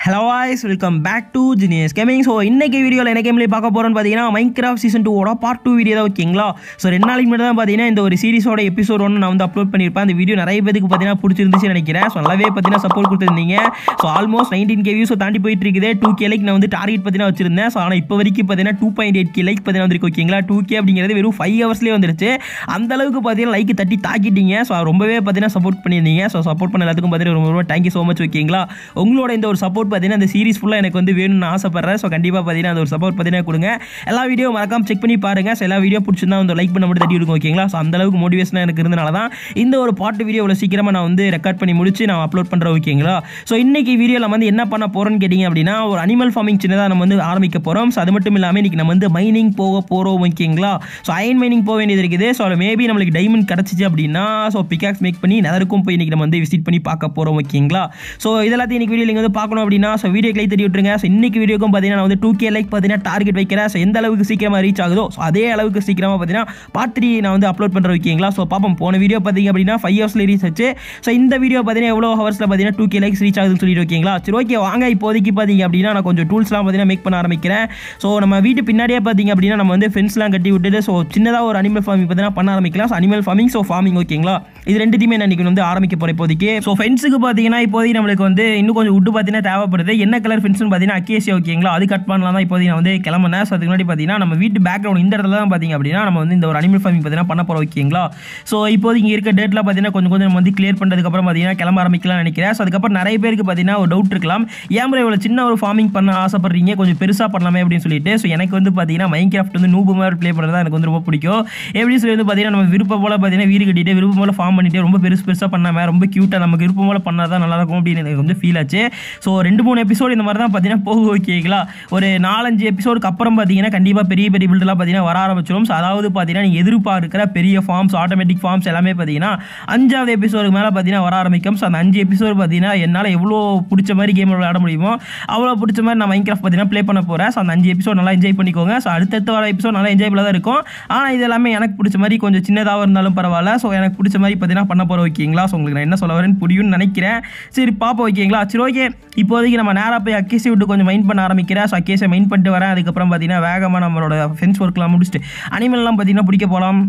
Hello guys welcome back to genius gaming so இன்னைக்கு வீடியோவில் என்ன கேம்லேயே பார்க்க போகிறோன்னு பார்த்தீங்கன்னா மைன்கிராஃப்ட் சீசன் டூவோட பார்ட் டூ வீடியோ தான் ஓகேங்களா ஸோ ரெண்டு நாளைக்கு முன்னாடி தான் பார்த்தீங்கன்னா இந்த ஒரு சீரிஸோட எபிசோட் ஒன்று நான் வந்து அப்லோட் பண்ணியிருப்பேன் அந்த வீடியோ நிறைய பேருக்கு பார்த்தீங்கன்னா பிடிச்சிருந்துச்சு நினைக்கிறேன் ஸோ நல்லாவே பார்த்தீங்கன்னா சப்போர்ட் கொடுத்துருந்தீங்க so almost nineteen K views தாண்டி போயிட்டு இருக்குது டூ கே லைக் நான் வந்து டார்கெட் பார்த்தீங்கன்னா வச்சிருந்தேன் ஸோ ஆனால் இப்போ வரைக்கும் பார்த்தீங்கன்னா two point eight K like பார்த்தீங்கன்னா வந்திருக்கு ஓகேங்களா டூ கே அப்படிங்கிறது வெறும் ஃபைவ் ஹவர்ஸ்லேயே வந்துருச்சு அந்த அளவுக்கு பார்த்தீங்கன்னா லைக் தட்டி தாக்கிட்டீங்க ஸோ ரொம்பவே பார்த்தீங்கன்னா சப்போர்ட் பண்ணியிருந்தீங்க ஸோ சப்போர்ட் பண்ண எல்லாத்துக்கும் பார்த்தீங்கன்னா ரொம்ப ரொம்ப தேங்க்யூ ஸோ மச் ஓகேங்களா உங்களோட இந்த ஒரு சப்போர்ட் பார்த்தீங்கன்னா இந்த சீரிஸ் ஃபுல்லாக எனக்கு வந்து வேணும்னு ஆசைப்படுறேன் ஸோ கண்டிப்பாக பார்த்தீங்கன்னா அந்த ஒரு சப்போர்ட் பார்த்தீங்கன்னா கொடுங்க எல்லா வீடியோ மறக்காம செக் பண்ணி பாருங்க ஸோ எல்லா வீடியோ பிடிச்சிருந்தா வந்து லைக் பண்ண மட்டும் தட்டி விடுங்க ஓகேங்களா ஸோ அந்த அளவுக்கு மோட்டிவேஷனாக எனக்கு இருந்தனால தான் இந்த ஒரு பாட்டு வீடியோ இவ்வளோ சீக்கிரமாக நான் வந்து ரெக்கார்ட் பண்ணி முடிச்சு நான் அப்லோட் பண்ணுறேன் ஓகேங்களா ஸோ இன்னைக்கு வீடியோவில் வந்து என்ன பண்ண போகிறோம்னு கேட்டிங்க அப்படின்னா ஒரு அனிமல் ஃபார்மிங் சின்னதாக நம்ம வந்து ஆரம்பிக்க போகிறோம் ஸோ அது மட்டும் இல்லாமல் இன்னைக்கு நம்ம வந்து மைனிங் போக போகிறோம் ஓகேங்களா ஸோ அயன் மைனிங் போக வேண்டியது இருக்குது ஸோ அதில் மேபி நம்மளுக்கு டைமண்ட் கிடச்சிச்சு அப்படின்னா ஸோ பிகாக்ஸ் மேக் பண்ணி நெதருக்கும் போய் இன்னைக்கு நம்ம வந்து விசிட் பண்ணி பார்க்க போகிறோம் ஓகேங்களா ஸோ இதெல்லாத்தையும் இன்னைக்கு வீடியோ நீங்கள் வந்து பார்க்கணும் அப்படின்னா ஸோ வீடியோ லைக் தட்டி விட்டுருங்க ஸோ இன்னைக்கு வீடியோக்கும் பார்த்தீங்கன்னா நான் வந்து டூ கே லைக் பார்த்தீங்கன்னா டார்கெட் வைக்கிறேன் ஸோ எந்த அளவுக்கு சீக்கிரமாக ரீச் ஆகுதோ ஸோ அதே அளவுக்கு சீக்கிரமாக பார்த்தீங்கன்னா பார்ட் த்ரீ நான் வந்து அப்லோட் பண்ணுற ஓகேங்களா ஸோ பார்ப்போம் போன வீடியோ பார்த்தீங்க அப்படின்னா ஃபைவ் ஹவர்ஸில் ரீச் ஆச்சு ஸோ இந்த வீடியோ பார்த்தீங்கன்னா எவ்வளோ ஹவர்ஸில் பார்த்தீங்கன்னா டூ கே லைக்ஸ் ரீச் ஆகுதுன்னு சொல்லிட்டு ஓகேங்களா சரி ஓகே வாங்க இப்போதைக்கு பார்த்தீங்க அப்படின்னா நான் கொஞ்சம் டூல்ஸ்லாம் பார்த்தீங்கன்னா மேக் பண்ண ஆரம்பிக்கிறேன் ஸோ நம்ம வீட்டு பின்னாடியே பார்த்தீங்க அப்படின்னா நம்ம வந்து ஃபென்ஸ்லாம் கட்டி விட்டுட்டு ஸோ சின்னதாக ஒரு அனிமல் ஃபார்மிங் பார்த்தீங்கன்னா பண்ண ஆரம்பிக்கலாம் so animal farming so farming ஓகேங்களா இது ரெண்டுத்தையுமே நான் இன்னைக்கு வந்து ஆரம்பிக்க போகிறேன் இப்போதைக்கு ஸோ ஃபென்ஸுக்கு பார்த்தீங்கன்னா இப்போதைக்கு நம்மளுக்கு வந்து இன்னும் கொஞ்சம் உட்டு பார்த்தீங்கன்னா தேவைப்படுது என்ன கலர் ஃபென்ஸ்னு பார்த்தீங்கன்னா அக்கேசியா ஓகேங்களா அது கட் பண்ணலாம் தான் இப்போதைக்கு நான் வந்து கிளம்புனேன் ஸோ அதுக்கு முன்னாடி பார்த்தீங்கன்னா நம்ம வீட்டு பேக்ரவுண்ட் இந்த இடத்துல தான் பார்த்தீங்க அப்படின்னா நம்ம வந்து இந்த ஒரு அனிமல் ஃபார்மிங் பார்த்தீங்கன்னா பண்ண போகிறோம் ஓகேங்களா ஸோ இப்போதைக்கு இங்கே இருக்க டேட்டில் பார்த்தீங்கன்னா கொஞ்சம் கொஞ்சம் நம்ம வந்து கிளியர் பண்ணுறதுக்கப்புறம் பார்த்தீங்கன்னா கிளம்ப ஆரம்பிக்கலாம்னு நினைக்கிறேன் ஸோ அதுக்கப்புறம் நிறைய பேருக்கு பார்த்தீங்கன்னா ஒரு டவுட் இருக்கலாம் ஏன் இவ்வளோ சின்ன ஒரு ஃபார்மிங் பண்ண ஆசைப்படுறீங்க கொஞ்சம் பெருசாக பண்ணலாமே அப்படின்னு சொல்லிட்டு ஸோ எனக்கு வந்து பார்த்தீங்கன்னா மைண்ட் கிராஃப்ட் வந்து நூபு மாதிரி ப்ளே பண்ணுறது தான் எனக்கு வந்து ரொம்ப பிடிக்கும் எப்படி சொல்லி வந்து பார்த்தீங்கன்னா நம்ம விருப்பம் போல் பார்த்தீங்கன்னா வீடு கட்டிட்டு விருப்பம் போல் ஃபார்ம் பண்ணிட்டு ரொம்ப பெருசு பெருசாக பண்ணாமல் ரொம்ப க்யூட்டாக நமக்கு விருப்பம் போல் பண்ணால் தான் நல்லாயிருக்கும் அப்படின்னு எனக்கு வந்து ஃபீல் ஆச்சு ஸோ ரெண்டு மூணு எபிசோடு இந்த மாதிரி தான் பார்த்தீங்கன்னா போக ஓகேங்களா ஒரு நாலஞ்சு எபிசோடுக்கு அப்புறம் பார்த்தீங்கன்னா கண்டிப்பாக பெரிய பெரிய பில்டெலாம் பார்த்தீங்கன்னா வர ஆரம்பிச்சிடும் ஸோ அதாவது பார்த்தீங்கன்னா நீங்கள் எதிர்பார்க்கிற பெரிய ஃபார்ம்ஸ் ஆட்டோமேட்டிக் ஃபார்ம்ஸ் எல்லாமே பார்த்தீங்கன்னா அஞ்சாவது எபிசோடுக்கு மேலே பார்த்தீங்கன்னா வர ஆரம்பிக்கும் ஸோ அந்த அஞ்சு எபிசோடு பார்த்தீங்கன்னா என்னால் எவ்வளோ பிடிச்ச மாதிரி கேம் விளையாட முடியுமோ அவ்வளோ பிடிச்ச மாதிரி நான் மைன்கிராஃப்ட் பார்த்தீங்கன்னா ப்ளே பண்ண போகிறேன் ஸோ அந்த அஞ்சு எபிசோட் நல்லா என்ஜாய் பண்ணிக்கோங்க ஸோ அடுத்தடுத்து வர எபிசோட் நல்லா என்ஜாய்பிளாக தான் இருக்கும் ஆனால் இது எல்லாமே எனக்கு பிடிச்ச மாதிரி கொஞ்சம் சின்னதாக இருந்தாலும் பரவாயில்ல ஸோ எனக்கு பிடிச்ச மாதிரி பார்த்தீங்கன்னா பண்ண போகிற ஓகேங்களா ஸோ உங்களுக்கு நான் என்ன சொல்ல வரேன்னு புரியும்னு நினைக்கிறேன் சரி பாப்போம் ஓகேங்களா சரி ஓகே இப்போதைக்கு நம்ம நேராக போய் அக்கேசி விட்டு கொஞ்சம் மைண்ட் பண்ண ஆரம்பிக்கிறேன் ஸோ அக்கேஸை மைண்ட் பண்ணிட்டு வரேன் அதுக்கப்புறம் பார்த்தீங்கன்னா வேகமாக நம்மளோட ஃபென்ஸ் ஒர்க்லாம் முடிச்சுட்டு அனிமல்லாம் பார்த்தீங்கன்னா பிடிக்க போகலாம்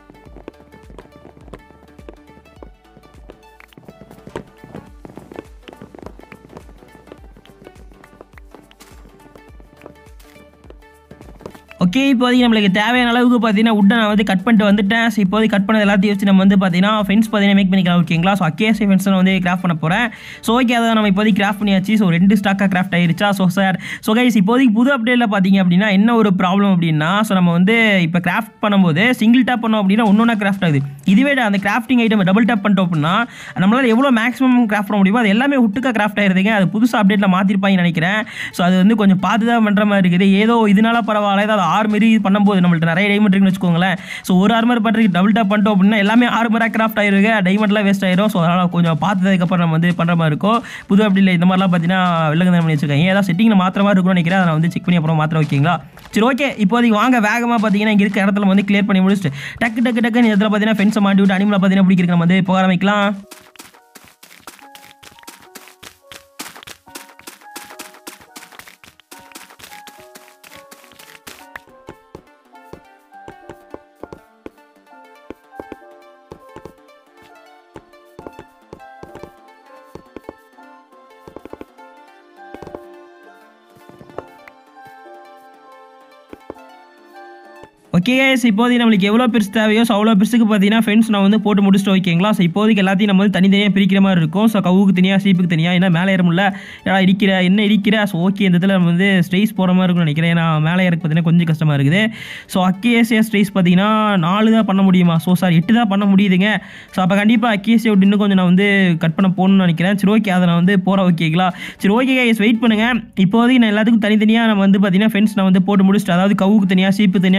ஓகே இப்போதைக்கு நம்மளுக்கு தேவையான அளவுக்கு பார்த்தீங்கன்னா உட்டை நான் வந்து கட் பண்ணிட்டு வந்துட்டேன் ஸோ இப்போதைக்கு கட் பண்ணது எல்லாத்தையும் வச்சு நம்ம வந்து பார்த்தீங்கன்னா ஃபென்ஸ் பார்த்தீங்கன்னா மேக் பண்ணிக்கலாம் ஓகேங்களா ஸோ அக்கேசி ஃபென்ஸ் நான் வந்து கிராஃப்ட் பண்ண போகிறேன் ஸோ ஓகே அதை நம்ம இப்போதைக்கு கிராஃப்ட் பண்ணியாச்சு ஸோ ரெண்டு ஸ்டாக்காக கிராஃப்ட் ஆயிருச்சா ஸோ சார் ஸோ கைஸ் இப்போதைக்கு புது அப்டேட்டில் பார்த்தீங்க அப்படின்னா என்ன ஒரு ப்ராப்ளம் அப்படின்னா ஸோ நம்ம வந்து இப்போ கிராஃப்ட் பண்ணும்போது சிங்கிள் டேப் பண்ணோம் அப்படின்னா ஒன்று கிராஃப்ட் ஆகுது இதுவே அந்த கிராஃப்டிங் ஐட்டம் டபுள் டேப் பண்ணிட்டோம் அப்படின்னா நம்மளால் எவ்வளோ மேக்ஸிமம் கிராஃப்ட் பண்ண முடியுமோ அது எல்லாமே ஒட்டுக்கா கிராஃப்ட் ஆயிருதுங்க அது புதுசாக அப்டேட்டில் மாற்றிருப்பாங்கன்னு நினைக்கிறேன் ஸோ அது வந்து கொஞ்சம் பார்த்து தான் பண்ணுற மாதிரி இருக்குது ஏதோ இதனால பரவாயில்ல ஏதாவது ஆறு மாரி பண்ணும்போது நம்மள்ட்ட நிறைய டைமண்ட் இருக்குன்னு வச்சுக்கோங்களேன் ஸோ ஒரு ஆர்மர் பண்ணுறதுக்கு டபுள் டேப் பண்ணிட்டோம் அப்படின்னா எல்லாமே ஆர்மராக கிராஃப்ட் ஆயிருங்க டைமண்ட்லாம் வேஸ்ட் ஆயிரும் ஸோ அதனால் கொஞ்சம் பார்த்ததுக்கப்புறம் நம்ம வந்து பண்ணுற மாதிரி இருக்கும் புது அப்படி இல்லை இந்த மாதிரிலாம் பார்த்தீங்கன்னா வில்லங்க பண்ணி வச்சிருக்காங்க ஏதாவது செட்டிங்கில் மாத்திர மாதிரி இருக்கும்னு நினைக்கிறேன் அதை நான் வந்து செக் பண்ணி அப்புறம் மாத்திர ஓகேங்களா சரி ஓகே இப்போதைக்கு வாங்க வேகமாக பார்த்தீங்கன்னா இங்கே இருக்க இடத்துல வந்து கிளியர் பண்ணி முடிச்சுட்டு டக்கு டக்கு டக்குன்னு இடத்துல பார்த்தீங்கன்னா ஃபென்ஸை மாட்டி விட்டு அனிமலை பார்த்தீங்கன்னா பிடிக்கிறக்க நம்ம வந்து போக ஆரம்பிக்கலாம் ஓகே கைஸ் இப்போதைக்கு நம்மளுக்கு எவ்வளோ பெருசு தேவையோ ஸோ அவ்வளோ பெருசுக்கு பார்த்தீங்கன்னா ஃப்ரெண்ட்ஸ் நான் வந்து போட்டு முடிச்சுட்டு ஓகேங்களா ஸோ இப்போதைக்கு எல்லாத்தையும் நம்ம வந்து தனித்தனியாக பிரிக்கிற மாதிரி இருக்கும் ஸோ கவுக்கு தனியாக சீப்புக்கு தனியாக ஏன்னா மேலே ஏற முடியல ஏன்னா இடிக்கிற என்ன இடிக்கிற ஸோ ஓகே இந்த இதில் நம்ம வந்து ஸ்ட்ரைஸ் போகிற மாதிரி இருக்கும்னு நினைக்கிறேன் ஏன்னா மேலே ஏறக்கு பார்த்தீங்கன்னா கொஞ்சம் கஷ்டமாக இருக்குது ஸோ அக்கேசியா ஸ்ட்ரைஸ் பார்த்தீங்கன்னா நாலு தான் பண்ண முடியுமா ஸோ சார் எட்டு தான் பண்ண முடியுதுங்க ஸோ அப்போ கண்டிப்பாக அக்கேசியா விட்டு இன்னும் கொஞ்சம் நான் வந்து கட் பண்ண போகணும்னு நினைக்கிறேன் சரி ஓகே அதை நான் வந்து போகிறேன் ஓகேங்களா சரி ஓகே கைஸ் வெயிட் பண்ணுங்கள் இப்போதைக்கு நான் எல்லாத்துக்கும் தனித்தனியாக நம்ம வந்து பார்த்தீங்கன்னா ஃப்ரெண்ட்ஸ் நான் வந்து போட்டு முடிச்சுட்டு அதாவது கவுக்கு தனியாக சீப்பு தனியாக நிற்கிற மாதிரி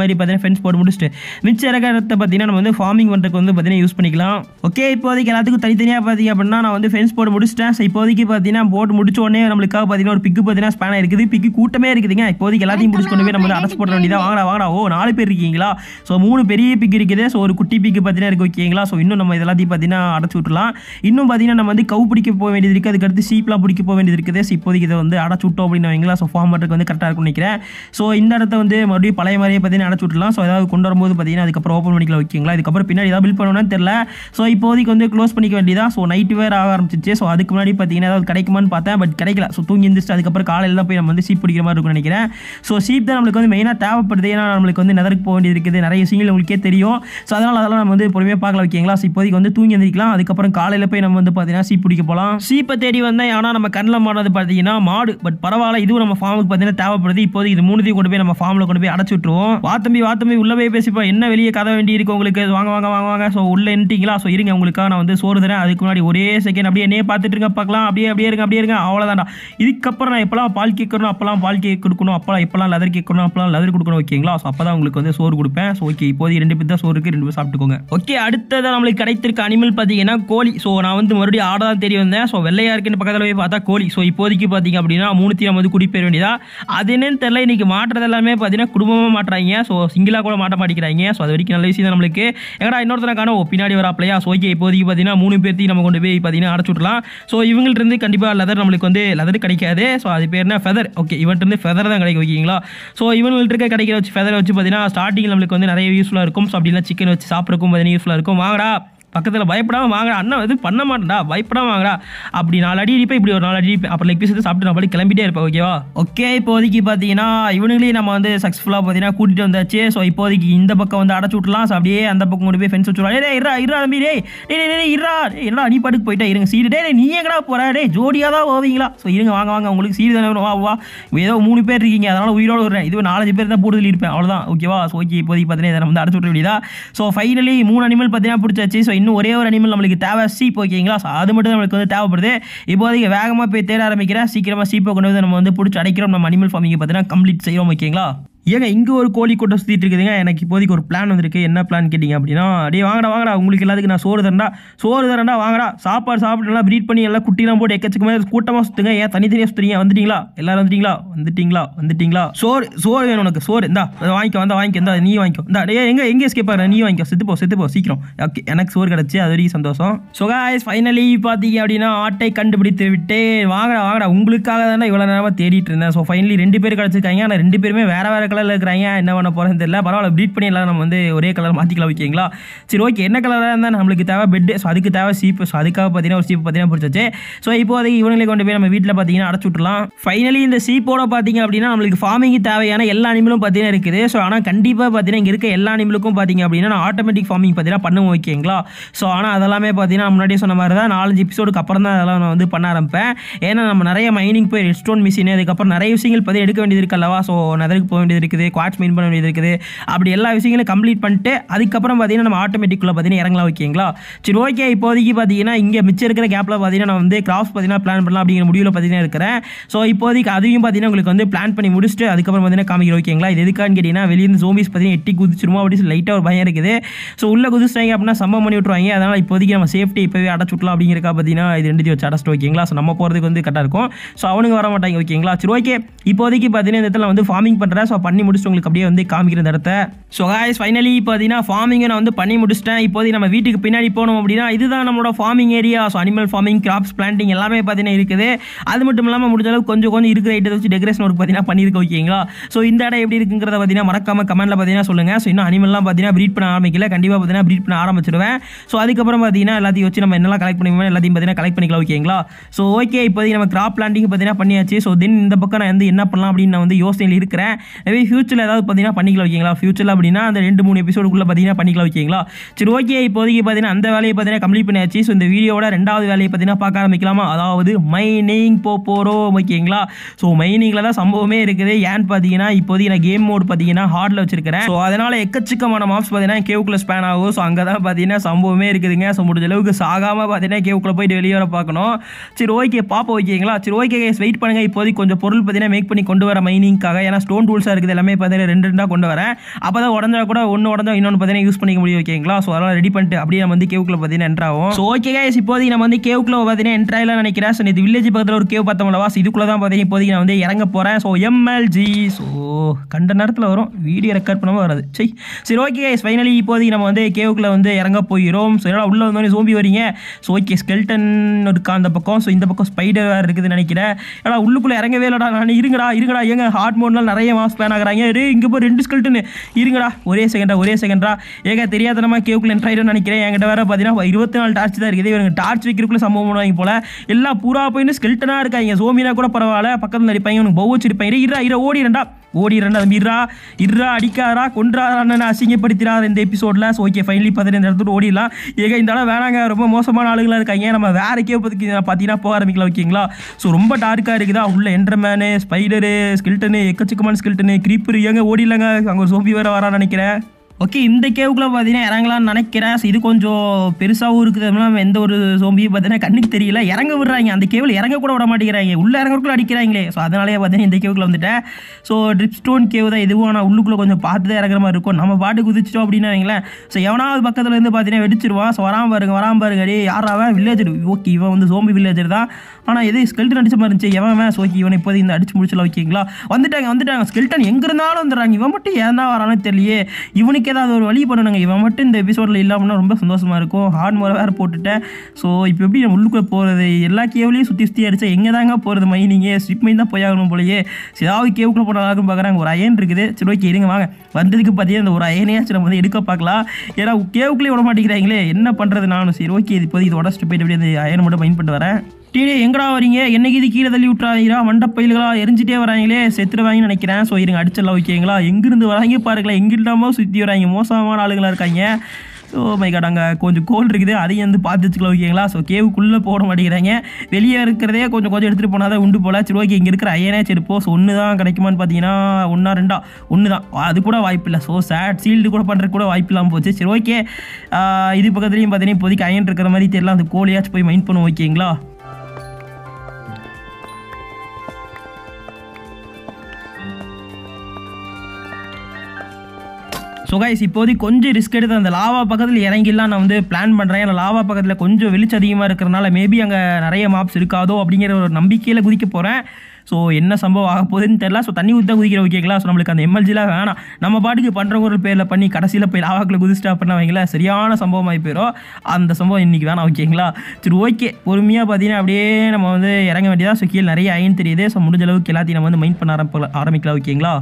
பின்னாடி பார்த்தீங்கன்னா ஃபென்ஸ் போட்டு முடிச்சுட்டு மிச்ச இறக்கிறத பார்த்தீங்கன்னா நம்ம வந்து ஃபார்மிங் பண்ணுறதுக்கு வந்து பார்த்தீங்கன்னா யூஸ் பண்ணிக்கலாம் ஓகே இப்போதைக்கு எல்லாத்துக்கும் தனித்தனியாக பார்த்தீங்க அப்படின்னா நான் வந்து ஃபென்ஸ் போட்டு முடிச்சிட்டேன் ஸோ இப்போதைக்கு பார்த்தீங்கன்னா போட்டு முடிச்ச உடனே நம்மளுக்காக பார்த்தீங்கன்னா ஒரு பிக்கு பார்த்தீங்கன்னா ஸ்பேனாக இருக்குது பிக்கு கூட்டமே இருக்குதுங்க இப்போதைக்கு எல்லாத்தையும் முடிச்சு கொண்டு போய் நம்ம வந்து அடைச்சு போட வேண்டியதா வாங்கடா வாங்கடா ஓ நாலு பேர் இருக்கீங்களா ஸோ மூணு பெரிய பிக் இருக்குது ஸோ ஒரு குட்டி பிக்கு பார்த்தீங்கன்னா இருக்கு ஓகேங்களா ஸோ இன்னும் நம்ம இதெல்லாத்தையும் பார்த்தீங்கன்னா அடைச்சு விட்டுலாம் இன்னும் பார்த்தீங்கன்னா நம்ம வந்து கவு பிடிக்க போக வேண்டியது இருக்குது அதுக்கடுத்து சீப்லாம் பிடிக்க போக வேண்டியது இருக்குது ஸோ இப்போதைக்கு இதை வந்து அடைச்சு விட்டோம் அப்படின்னு வைங்களா ஸோ ஃபார்ம் பண்ணுறதுக்கு வந்து கரெக்டாக இருக்கும்னு நினைக்கிறேன் ஸோ இந்த இடத்த வந்து மறுபடியும் பழைய மாதிரியே பார்த்தீங்கன்னா அடைச்சு விட்டுலாம் ஸோ ஏதாவது கொண்டு வரும்போது பார்த்தீங்கன்னா அதுக்கப்புறம் ஓப்பன் பண்ணிக்கலாம் ஓகேங்களா இதுக்கப்புறம் பின்னாடி ஏதாவது பில் பண்ணணும்னு தெரியல ஸோ இப்போதைக்கு வந்து க்ளோஸ் பண்ணிக்க வேண்டியதா ஸோ நைட்டு வேறு ஆக ஆரம்பிச்சிச்சு ஸோ அதுக்கு முன்னாடி பார்த்தீங்கன்னா ஏதாவது கிடைக்குமான்னு பார்த்தேன் பட் கிடைக்கல ஸோ தூங்கி எழுந்திரிச்சு அதுக்கப்புறம் காலையில் தான் போய் நம்ம வந்து சீப் பிடிக்கிற மாதிரி இருக்கும்னு நினைக்கிறேன் ஸோ சீப் தான் நம்மளுக்கு வந்து மெயினாக தேவைப்படுது ஏன்னா நம்மளுக்கு வந்து நெதருக்கு போக வேண்டியது இருக்குது நிறைய விஷயங்கள் உங்களுக்கே தெரியும் ஸோ அதனால் அதெல்லாம் நம்ம வந்து பொறுமையாக பார்க்கலாம் ஓகேங்களா ஸோ இப்போதைக்கு வந்து தூங்கி எழுந்திரிக்கலாம் அதுக்கப்புறம் காலையில் போய் நம்ம வந்து பார்த்தீங்கன்னா சீப் பிடிக்க போகலாம் சீப்பை தேடி வந்தேன் ஆனால் நம்ம கண்ணில் மாடுறது பார்த்தீங்கன்னா மாடு பட் பரவாயில்ல இதுவும் நம்ம ஃபார்முக்கு பார்த்தீங்கன்னா தேவைப்படுது இப்போதைக்கு இது மூணுத்தையும் கொண்டு போய் நம்ம ஃபார்மில் கொண்டு போய் அடைச்சு விட்டுருவோம் வாத்தம்பி வாத்தம்பி உள்ள போய் பேசிப்போம் என்ன வெளியே கதை வேண்டி இருக்கு உங்களுக்கு வாங்க வாங்க வாங்க வாங்க ஸோ உள்ள நின்ட்டீங்களா ஸோ இருங்க உங்களுக்காக நான் வந்து சோறு தரேன் அதுக்கு முன்னாடி ஒரே செகண்ட் அப்படியே என்னையே பார்த்துட்டு இருங்க பார்க்கலாம் அப்படியே அப்படியே இருங்க அப்படியே இருங்க அவ்வளோதான்டா இதுக்கப்புறம் நான் எப்பலாம் பால் கேட்கணும் அப்பலாம் பால் கேக் கொடுக்கணும் அப்பலாம் எப்பலாம் லெதர் கேட்கணும் அப்பலாம் லெதர் கொடுக்கணும் ஓகேங்களா ஸோ அப்போ தான் உங்களுக்கு வந்து சோறு கொடுப்பேன் ஸோ ஓகே இப்போதைக்கு ரெண்டு பேர் தான் சோறு இருக்குது ரெண்டு பேர் சாப்பிட்டுக்கோங்க ஓகே அடுத்ததான் நம்மளுக்கு கிடைத்திருக்க அனிமல் பார்த்தீங்கன்னா கோழி ஸோ நான் வந்து மறுபடியும் ஆட தான் தெரிய வந்தேன் ஸோ வெள்ளையா இருக்குன்னு பக்கத்தில் போய் பார்த்தா கோழி ஸோ இப்போதைக்கு பார்த்தீங்க அப்படின்னா மூணுத்தையும் நம்ம வந்து கூட்டிட்டு போயிட வேண்டியதா அது என்னன்னு தெரியல இன்னைக்கு மாட்டுறது எல்லாமே பார்த்தீங்கன்னா குடும்பமாக மாட்டுறாங்க ஸோ சிங்கிளாக கூட மாட்ட மாட்டேங்கிறாங்க ஸோ அது வரைக்கும் நல்ல விஷயம் தான் நம்மளுக்கு எங்கடா இன்னொருத்தனை காணும் பின்னாடி வராப்லையா ஸோ ஓகே இப்போதைக்கு பார்த்தீங்கன்னா மூணு பேர்த்தையும் நம்ம கொண்டு போய் பார்த்தீங்கன்னா அடைச்சு விட்லாம் ஸோ இவங்கள்ட்ட இருந்து கண்டிப்பாக லெதர் நம்மளுக்கு வந்து லெதர் கிடைக்காது ஸோ அது பேர் என்ன ஃபெதர் ஓகே இவன்ட்டு இருந்து ஃபெதர் தான் கிடைக்கும் ஓகேங்களா ஸோ இவங்கள்ட்ட இருக்க கிடைக்கிற வச்சு ஃபெதர் வச்சு பார்த்தீங்கன்னா ஸ்டார்டிங் நம்மளுக்கு வந்து நிறைய யூஸ்ஃபுல்லாக இருக்கும் ஸோ அப்படின்னா சிக்கன் வச்சு சாப்பிட்றக்கும் பார்த்தீங்கன்னா யூஸ்ஃபுல்லாக இருக்கும் வாங்கடா பக்கத்தில் பயப்படாம வாங்கடா அண்ணா இது பண்ண மாட்டேன்டா பயப்படாம வாங்கடா அப்படி நாலு அடி அடிப்பேன் இப்படி ஒரு நாலு அடி அடிப்பேன் அப்புறம் லெக் பீஸ் சாப்பிட்டு நான் பாட்டு கிளம்பிட்டே இருப்பேன் ஓகேவா ஓகே இப்போதைக்கு பார்த்தீங்கன்னா இவனுங்களையும் நம்ம வந்து சக்ஸஸ்ஃபுல்லாக பார்த்தீங்கன்னா கூட்டிகிட்டு வந்தாச்சு ஸோ இப்போதைக்கு இந்த பக்கம் வந்து அடைச்சு விட்டுலாம் ஸோ அப்படியே அந்த பக்கம் கொண்டு போய் ஃபென்ஸ் வச்சுருவா டே இரா இரா தம்பி டேய் டேய் டேய், டேய் இரா டேய், என்னடா நீ பாட்டுக்கு போயிட்டா இருங்க சீடு டேய் டேய், நீ எங்கடா போற டேய் ஜோடியாக தான் ஓவீங்களா ஸோ இருங்க வாங்க வாங்க உங்களுக்கு சீடு தானே வேணும் வா வா ஏதோ மூணு பேர் இருக்கீங்க அதனால உயிரோடு வரேன் இது நாலஞ்சு பேர் தான் போடுதல் இருப்பேன் அவ்வளோதான் ஓகேவா ஸோ ஓகே இப்போதைக்கு பார்த்தீங்கன்னா இதை நம்ம வந்து அடைச்சு விட வேண்டியதா ஸோ ஃபைனலி மூணு அனிமல் பார்த்தீங்கன்னா பிடிச்சாச்சு ஸோ இன்னும் ஒரே ஒரு அனிமல் நம்மளுக்கு தேவை சீப் ஓகேங்களா ஸோ அது மட்டும் தான் நம்மளுக்கு வந்து தேவைப்படுது இப்போதைக்கு வேகமாக போய் தேட ஆரம்பிக்கிறேன் சீக்கிரமாக சீப்பை கொண்டு வந்து நம்ம வந்து பிடிச்சி அடைக்கிறோம் நம்ம அனிமல் ஃபார்மிங் பார்த்தீங்கன்னா கம்ப்ளீட் செய்கிறோம் ஓகேங்களா ஏங்க இங்கே ஒரு கோழி கூட்டம் சுற்றிட்டு இருக்குதுங்க எனக்கு இப்போதைக்கு ஒரு பிளான் வந்திருக்கு என்ன பிளான் கேட்டிங்க அப்படின்னா அப்படியே வாங்கடா வாங்கடா உங்களுக்கு எல்லாத்துக்கும் நான் சோறு தரேன்டா சோறு தரேன்டா வாங்கடா சாப்பாடு சாப்பிட்டு நல்லா ப்ரீட் பண்ணி எல்லாம் குட்டிலாம் போட்டு எக்கச்சக்கமாக கூட்டமாக சுற்றுங்க ஏன் தனித்தனியாக சுற்றுறீங்க வந்துட்டீங்களா எல்லாரும் வந்துட்டீங்களா வந்துட்டீங்களா வந்துட்டீங்களா சோறு சோறு வேணும் உனக்கு சோறு இந்தா அதை வாங்கிக்கோ வந்தா வாங்கிக்கோ இந்தா நீ வாங்கிக்கோ இந்தா டேய் எங்கே எங்கே எஸ்கேப் ஆகிற நீ வாங்கிக்கோ செத்து போ செத்து போ சீக்கிரம் ஓகே எனக்கு சோறு கிடச்சி அது வரைக்கும் சந்தோஷம் ஸோ காய்ஸ் ஃபைனலி பார்த்தீங்க அப்படின்னா ஆட்டை கண்டுபிடித்து விட்டு வாங்கடா வாங்கடா உங்களுக்காக தானே இவ்வளோ நேரமாக தேடிட்டு இருந்தேன் ஸோ ஃபைனலி ரெண்டு பேர் கிடச்சிருக்காங்க ஆனால் ரெண்டு பேருமே வேற வேற கலரில் இருக்கிறாங்க என்ன பண்ண போகிறேன்னு தெரியல பரவாயில்ல ப்ரீட் பண்ணி எல்லாம் நம்ம வந்து ஒரே கலர் மாற்றிக்கலாம் ஓகேங்களா சரி ஓகே என்ன கலராக இருந்தால் நம்மளுக்கு தேவை பெட்டு ஸோ அதுக்கு தேவை சீப்பு ஸோ அதுக்காக பார்த்தீங்கன்னா ஒரு சீப்பு பார்த்தீங்கன்னா பிடிச்சாச்சு ஸோ இப்போதைக்கு இவங்களை கொண்டு போய் நம்ம வீட்டில் பார்த்தீங்கன்னா அடைச்சு விட்டுலாம் ஃபைனலி இந்த சீப்போட பார்த்தீங்க அப்படின்னா நம்மளுக்கு ஃபார்மிங்க்கு தேவையான எல்லா அனிமலும் பார்த்தீங்கன்னா இருக்குது ஸோ ஆனால் கண்டிப்பாக பார்த்தீங்கன்னா இங்கே இருக்க எல்லா அனிமலுக்கும் பார்த்தீங்க அப்படின்னா நான் ஆட்டோமேட்டிக் ஃபார்மிங் பார்த்தீங்கன்னா பண்ணுவோம் ஓகேங்களா ஸோ ஆனால் அதெல்லாமே பார்த்தீங்கன்னா நான் முன்னாடியே சொன்ன மாதிரி தான் நாலஞ்சு எபிசோடுக்கு அப்புறம் தான் அதெல்லாம் நான் வந்து பண்ண ஆரம்பிப்பேன் ஏன்னா நம்ம நிறைய மைனிங் போய் ரெஸ்டோன் மிஷின் அதுக்கப்புறம் நிறைய விஷயங்கள் பற்றி எடுக்க வேண்டியது இருக்கு அல்லவா ஸோ நெதருக்கு போக வேண்டியது இருக்குது குவாட்ஸ் மைன் பண்ண வேண்டியது இருக்குது அப்படி எல்லா விஷயங்களும் கம்ப்ளீட் பண்ணிட்டு அதுக்கப்புறம் பார்த்தீங்கன்னா நம்ம ஆட்டோமேட்டிக்குள்ளே பார்த்தீங்கன்னா இறங்கலாம் ஓகேங்களா சரி ஓகே இப்போதைக்கு பார்த்தீங்கன்னா இங்கே மிச்சம் இருக்கிற கேப்பில் பார்த்தீங்கன்னா நான் வந்து கிராஃப்ட் பார்த்தீங்கன்னா பிளான் பண்ணலாம் அப்படிங்கிற முடிவில் பார்த்தீங்கன்னா இருக்கிறேன் ஸோ இப்போதைக்கு அதையும் பார்த்தீங்கன்னா உங்களுக்கு வந்து பிளான் பண்ணி முடிச்சுட்டு அதுக்கப்புறம் பார்த்தீங்கன்னா காமிக்கிறோம் ஓகேங்களா இது எதுக்கான்னு கேட்டிங்கன்னா வெளியிருந்து ஜோம்பிஸ் பார்த்தீங்கன்னா எட்டி குதிச்சிருமோ அப்படின்னு சொல்லி லைட்டாக ஒரு பயம் இருக்குது ஸோ உள்ளே குதிச்சிட்டாங்க அப்படின்னா சம்பவம் பண்ணி விட்ருவாங்க அதனால் இப்போதைக்கு நம்ம சேஃப்டி இப்போவே அடைச்சு விட்லாம் அப்படிங்கிறக்கா பார்த்தீங்கன்னா இது ரெண்டுத்தையும் வச்சு அடைச்சிட்டு ஓகேங்களா ஸோ நம்ம போகிறதுக்கு வந்து கரெக்டாக இருக்கும் ஸோ அவனுங்க வர மாட்டாங்க ஓகேங்களா சரி ஓகே இப்போதைக்கு பார்த்தீங்கன்னா இந்த இடத்துல வந்து ஃபார்மிங் பண்ணுறேன் ஸோ பண்ணி முடிச்சுட்டு உங்களுக்கு அப்படியே வந்து காமிக்கிற இந்த இடத்த ஸோ காய்ஸ் ஃபைனலி பார்த்தீங்கன்னா ஃபார்மிங்கை நான் வந்து பண்ணி முடிச்சிட்டேன் இப்போதைக்கு நம்ம வீட்டுக்கு பின்னாடி போனோம் அப்படின்னா இதுதான் நம்மளோட farming area so animal farming crops planting எல்லாமே பார்த்தீங்கன்னா இருக்குது அது மட்டும் இல்லாமல் முடிஞ்ச அளவுக்கு கொஞ்சம் கொஞ்சம் இருக்கிற ஐட்டத்தை வச்சு டெக்கரேஷன் ஒர்க் பார்த்தீங்கன்னா பண்ணியிருக்க ஓகேங்களா ஸோ இந்த இடம் எப்படி இருக்குங்கிறத பார்த்தீங்கன்னா மறக்காம கமெண்ட்டில் பார்த்தீங்கன்னா சொல்லுங்கள் ஸோ இன்னும் அனிமல்லாம் பார்த்தீங்கன்னா ப்ரீட் பண்ண ஆரம்பிக்கல கண்டிப்பாக பார்த்தீங்கன்னா ப்ரீட் பண்ண ஆரம்பிச்சிடுவேன் ஸோ அதுக்கப்புறம் பார்த்தீங்கன்னா எல்லாத்தையும் வச்சு நம்ம என்னெல்லாம் கலெக்ட் பண்ணிக்கணும் எல்லாத்தையும் பார்த்தீங்கன்னா கலெக்ட் பண்ணிக்கலாம் ஓகேங்களா ஸோ ஓகே இப்போதைக்கு நம்ம கிராப் பிளான்டிங் பார்த்தீங்கன்னா பண்ணியாச்சு ஸோ தென் இந்த பக்கம் நான் வந்து என்ன பண்ணலாம் அப்படின்னு நான் வந்து யோசனையில் இருக்கிறேன் மேபி ஃபியூச்சரில் ஏதாவது பார்த்தீங்கன்னா பண்ணிக்கலாம் ஓகேங்களா ஃபியூச்சரில் அப்படின்னா அந்த ரெண்டு மூணு எபிசோடுக்குள்ளே பார்த்தீங்கன்னா பண்ணிக்கலாம் ஓகேங்களா சரி ஓகே இப்போதைக்கு பார்த்தீங்கன்னா அந்த வேலையை பார்த்தீங்கன்னா கம்ப்ளீட் பண்ணியாச்சு ஸோ இந்த வீடியோட ரெண்டாவது வேலையை பார்த்தீங்கன்னா பார்க்க ஆரம்பிக்கலாமா அதாவது மைனிங் போ போகிறோம் ஓகேங்களா ஸோ மைனிங்கில் தான் சம்பவமே இருக்குது ஏன்னு பார்த்தீங்கன்னா இப்போதைக்கு நான் கேம் மோட் பார்த்தீங்கன்னா ஹார்டில் வச்சிருக்கிறேன் ஸோ அதனால் எக்கச்சக்கமான மாப்ஸ் பார்த்தீங்கன்னா கேவுக்குள்ள ஸ்பேன் ஆகும் ஸோ அங்கே தான் பார்த்தீங்கன்னா சம்பவமே இருக்குதுங்க ஸோ முடிஞ்ச அளவுக்கு சாகாமல் பார்த்தீங்கன்னா கேவுக்குள்ள போயிட்டு வெளியே வர பார்க்கணும் சரி ஓகே பாப்போம் ஓகேங்களா சரி ஓகே வெயிட் பண்ணுங்கள் இப்போதைக்கு கொஞ்சம் பொருள் பார்த்தீங்கன்னா மேக் பண்ணி கொண்டு வர மைனிங்காக ஏன்னா ஸ்டோன் டூல்ஸாக இருக்குது இருக்குது எல்லாமே பார்த்தீங்கன்னா ரெண்டு ரெண்டாக கொண்டு வரேன் அப்போ தான் உடஞ்சா கூட ஒன்று உடஞ்சா இன்னொன்று பார்த்தீங்கன்னா யூஸ் பண்ணிக்க முடியும் ஓகேங்களா ஸோ அதெல்லாம் ரெடி பண்ணிட்டு அப்படியே நம்ம வந்து கேவுக்குள்ள பார்த்தீங்கன்னா என்ட்ரு ஆகும் ஸோ ஓகே guys இப்போதைக்கு நம்ம வந்து கேவுக்குள்ள பார்த்தீங்கன்னா என்ட்ரு ஆகலாம் நினைக்கிறேன் ஸோ இது வில்லேஜ் பக்கத்தில் ஒரு கேவ் பார்த்தோம்லவா ஸோ இதுக்குள்ளே தான் பார்த்தீங்கன்னா இப்போதைக்கு நான் வந்து இறங்க போகிறேன் ஸோ எம்எல்ஜி ஸோ கண்ட நேரத்தில் வரும் வீடியோ ரெக்கார்ட் பண்ணாமல் வராது சரி சரி ஓகே guys ஃபைனலி இப்போதைக்கு நம்ம வந்து கேவுக்குள்ள வந்து இறங்க போகிறோம் ஸோ எல்லாம் உள்ளே வந்தோடனே சோம்பி வரீங்க ஸோ ஓகே ஸ்கெல்டன் இருக்கா அந்த பக்கம் ஸோ இந்த பக்கம் ஸ்பைடர் வேறு இருக்குதுன்னு நினைக்கிறேன் ஏடா உள்ளுக்குள்ளே இறங்கவே இல்லைடா நான் இருங்கடா இருங்கடா ஏங்க ஹார்ட் மோட்னால் நிறைய மாஸ் பிளான் ஆகுறாங்க ரே இங்கே போய் ரெண்டு ஸ்கெல்டன் இருங்கடா ஒரே செகண்டா ஒரே செகண்டா ஏங்க தெரியாதனமா கேவுக்குள்ள என்ட்ராயிடும் நினைக்கிறேன் என்கிட்ட வேற பார்த்தீங்கன்னா இருபத்தி நாலு டார்ச் தான் இருக்குது இவங்க டார்ச் வைக்கிறதுக்குள்ள சம்பவம் பண்ணுவாங்க போல எல்லாம் பூரா போயின்னு ஸ்கெல்டனாக இருக்காங்க சோமினா கூட பரவாயில்ல பக்கத்தில் நடிப்பாங்க உனக்கு பவு வச்சிருப்பாங்க இரா இரா ஓடிடண்டா ஓடிடுறா தம்பி இரா இரா அடிக்காரா கொன்றாரான்னு அசிங்கப்படுத்திடாத இந்த எபிசோடில் ஸோ ஓகே ஃபைனலி பார்த்துட்டு இந்த இடத்துல ஓடிடலாம் ஏங்க இந்த இடம் வேணாங்க ரொம்ப மோசமான ஆளுங்களாக இருக்காங்க நம்ம வேற கேப்பதுக்கு பார்த்தீங்கன்னா போக ஆரம்பிக்கலாம் ஓகேங்களா ஸோ ரொம்ப டார்க்காக இருக்குதா உள்ள என்ட்ரமேனு ஸ்பைடரு ஸ்கில்டனு எக்கச்சக்கமான ஸ்கில்டனு க்ரீப்பர் ஏங்க ஓடிடலாங்க அங்கே ஒரு சோம்பி வேறு வரான்னு நினைக்கிறேன் ஓகே இந்த கேவுக்குள்ள பார்த்தீங்கன்னா இறங்கலாம்னு நினைக்கிறேன் ஸோ இது கொஞ்சம் பெருசாகவும் இருக்குது அதனால எந்த ஒரு சோம்பியும் பார்த்தீங்கன்னா கண்ணுக்கு தெரியல இறங்க விடுறாங்க அந்த கேவில் இறங்க கூட விட மாட்டேங்கிறாங்க உள்ளே இறங்கக்குள்ள அடிக்கிறாங்களே ஸோ அதனாலேயே பார்த்தீங்கன்னா இந்த கேவுக்குள்ள வந்துட்டேன் ஸோ ட்ரிப் ஸ்டோன் கேவ் தான் எதுவும் ஆனால் உள்ளுக்குள்ளே கொஞ்சம் பார்த்து தான் இறங்குற மாதிரி இருக்கும் நம்ம பாட்டு குதிச்சிட்டோம் அப்படின்னு வைங்களேன் ஸோ எவனாவது பக்கத்தில் இருந்து பார்த்தீங்கன்னா வெடிச்சிருவான் ஸோ வராம பாருங்க வராம பாருங்க அடே யாராவன் வில்லேஜர் ஓகே இவன் வந்து சோம்பி வில்லேஜர் தான் ஆனால் எது ஸ்கெல்டன் அடிச்ச மாதிரி இருந்துச்சு எவன் ஸோ ஓகே இவனை இப்போதைக்கு இந்த அடிச்சு முடிச்சலாம் ஓகேங்களா வந்துட்டாங்க வந்துட்டாங்க ஸ்கெல்டன் எங்க இருந்தாலும் வந்துடுறாங்க இவன் மட்டும் ஏன் தான் வரானு தெரியலையே இவனுக்கு ஏதாவது ஒரு வழி பண்ணணுங்க இவன் மட்டும் இந்த எபிசோடில் இல்லாமல்னா ரொம்ப சந்தோஷமா இருக்கும் ஹார்ட் முறை வேறு போட்டுட்டேன் ஸோ இப்போ எப்படி நம்ம உள்ளுக்குள்ளே போகிறது எல்லா கேவ்லையும் சுற்றி சுற்றி அடிச்சா எங்கே தாங்க போகிறது மைனிங்க ஸ்ட்ரிப் மைன் தான் போயாகணும் போலயே சரி, ஏதாவது கேவுக்குள்ள போனாலும் பார்க்குறாங்க ஒரு அயன் இருக்குது சரி ஓகே இருங்க வாங்க வந்ததுக்கு பார்த்தீங்கன்னா இந்த ஒரு அயனையாச்சும் நம்ம வந்து எடுக்க பார்க்கலாம் ஏன்னா கேவுக்குள்ளே விட மாட்டேங்கிறாங்களே என்ன பண்ணுறது நானும் சரி ஓகே இது இப்போதைக்கு இது உடச்சிட்டு போயிட்டு அப்படியே அந்த அயனை மட்டும் மைண்ட் பண்ணிட்டு வரேன் டீடே எங்கடா வரீங்க என்னைக்கு இது கீழே தள்ளி விட்றாங்களா மண்ட பயில்களா எரிஞ்சிட்டே வராங்களே செத்துருவாங்கன்னு நினைக்கிறேன் ஸோ இருங்க அடிச்சிடலாம் ஓகேங்களா எங்கிருந்து வராங்க பாருங்களேன் எங்கிட்டாமோ சுற்றி வராங்க மோசமான ஆளுங்களா இருக்காங்க ஸோ மை காட் அங்கே கொஞ்சம் கோல் இருக்குது அதையும் வந்து பார்த்து வச்சுக்கலாம் ஓகேங்களா ஸோ கேவுக்குள்ளே போட மாட்டேங்கிறாங்க வெளியே இருக்கிறதே கொஞ்சம் கொஞ்சம் எடுத்துகிட்டு போனால் தான் உண்டு போல சரி ஓகே இங்கே இருக்கிற ஐயனே சரி போ ஸோ ஒன்று தான் கிடைக்குமான்னு பார்த்தீங்கன்னா ஒன்றா ரெண்டா ஒன்று தான் அது கூட வாய்ப்பு இல்லை ஸோ சேட் சீல்டு கூட பண்ணுறதுக்கு கூட வாய்ப்பு இல்லாமல் போச்சு சரி ஓகே இது பக்கத்துலேயும் பார்த்தீங்கன்னா இப்போதைக்கு அயன் இருக்கிற மாதிரி தெரியல அந்த கோழியாச்சும் போய் மைண்ட் பண்ணுவோம் ஓகேங்களா ஸோ கைஸ் இப்போதைக்கு கொஞ்சம் ரிஸ்க் எடுத்து அந்த லாவா பக்கத்தில் இறங்கிலாம் நான் வந்து பிளான் பண்ணுறேன் ஏன்னா லாவா பக்கத்தில் கொஞ்சம் வெளிச்சம் அதிகமாக இருக்கிறனால மேபி அங்கே நிறைய மாப்ஸ் இருக்காதோ அப்படிங்கிற ஒரு நம்பிக்கையில் குதிக்க போகிறேன் ஸோ என்ன சம்பவம் ஆக போகுதுன்னு தெரியல ஸோ தண்ணி ஊற்றி குதிக்கிற ஓகேங்களா ஸோ நம்மளுக்கு அந்த எம்எல்ஜிலாம் வேணாம் நம்ம பாட்டுக்கு பண்ணுறவங்க ஒரு பேரில் பண்ணி கடைசியில் போய் லாவாக்கில் குதிச்சிட்டா அப்படின்னா வைங்களேன் சரியான சம்பவம் ஆகி போயிடும் அந்த சம்பவம் இன்றைக்கி வேணாம் ஓகேங்களா சரி ஓகே பொறுமையாக பார்த்தீங்கன்னா அப்படியே நம்ம வந்து இறங்க வேண்டியதா ஸோ கீழே நிறைய அயன் தெரியுது ஸோ முடிஞ்ச அளவுக்கு எல்லாத்தையும் நம்ம வந்து மைண்ட் பண்ண ஆரம்ப ஆரம்பிக்கலாம் ஓகேங்களா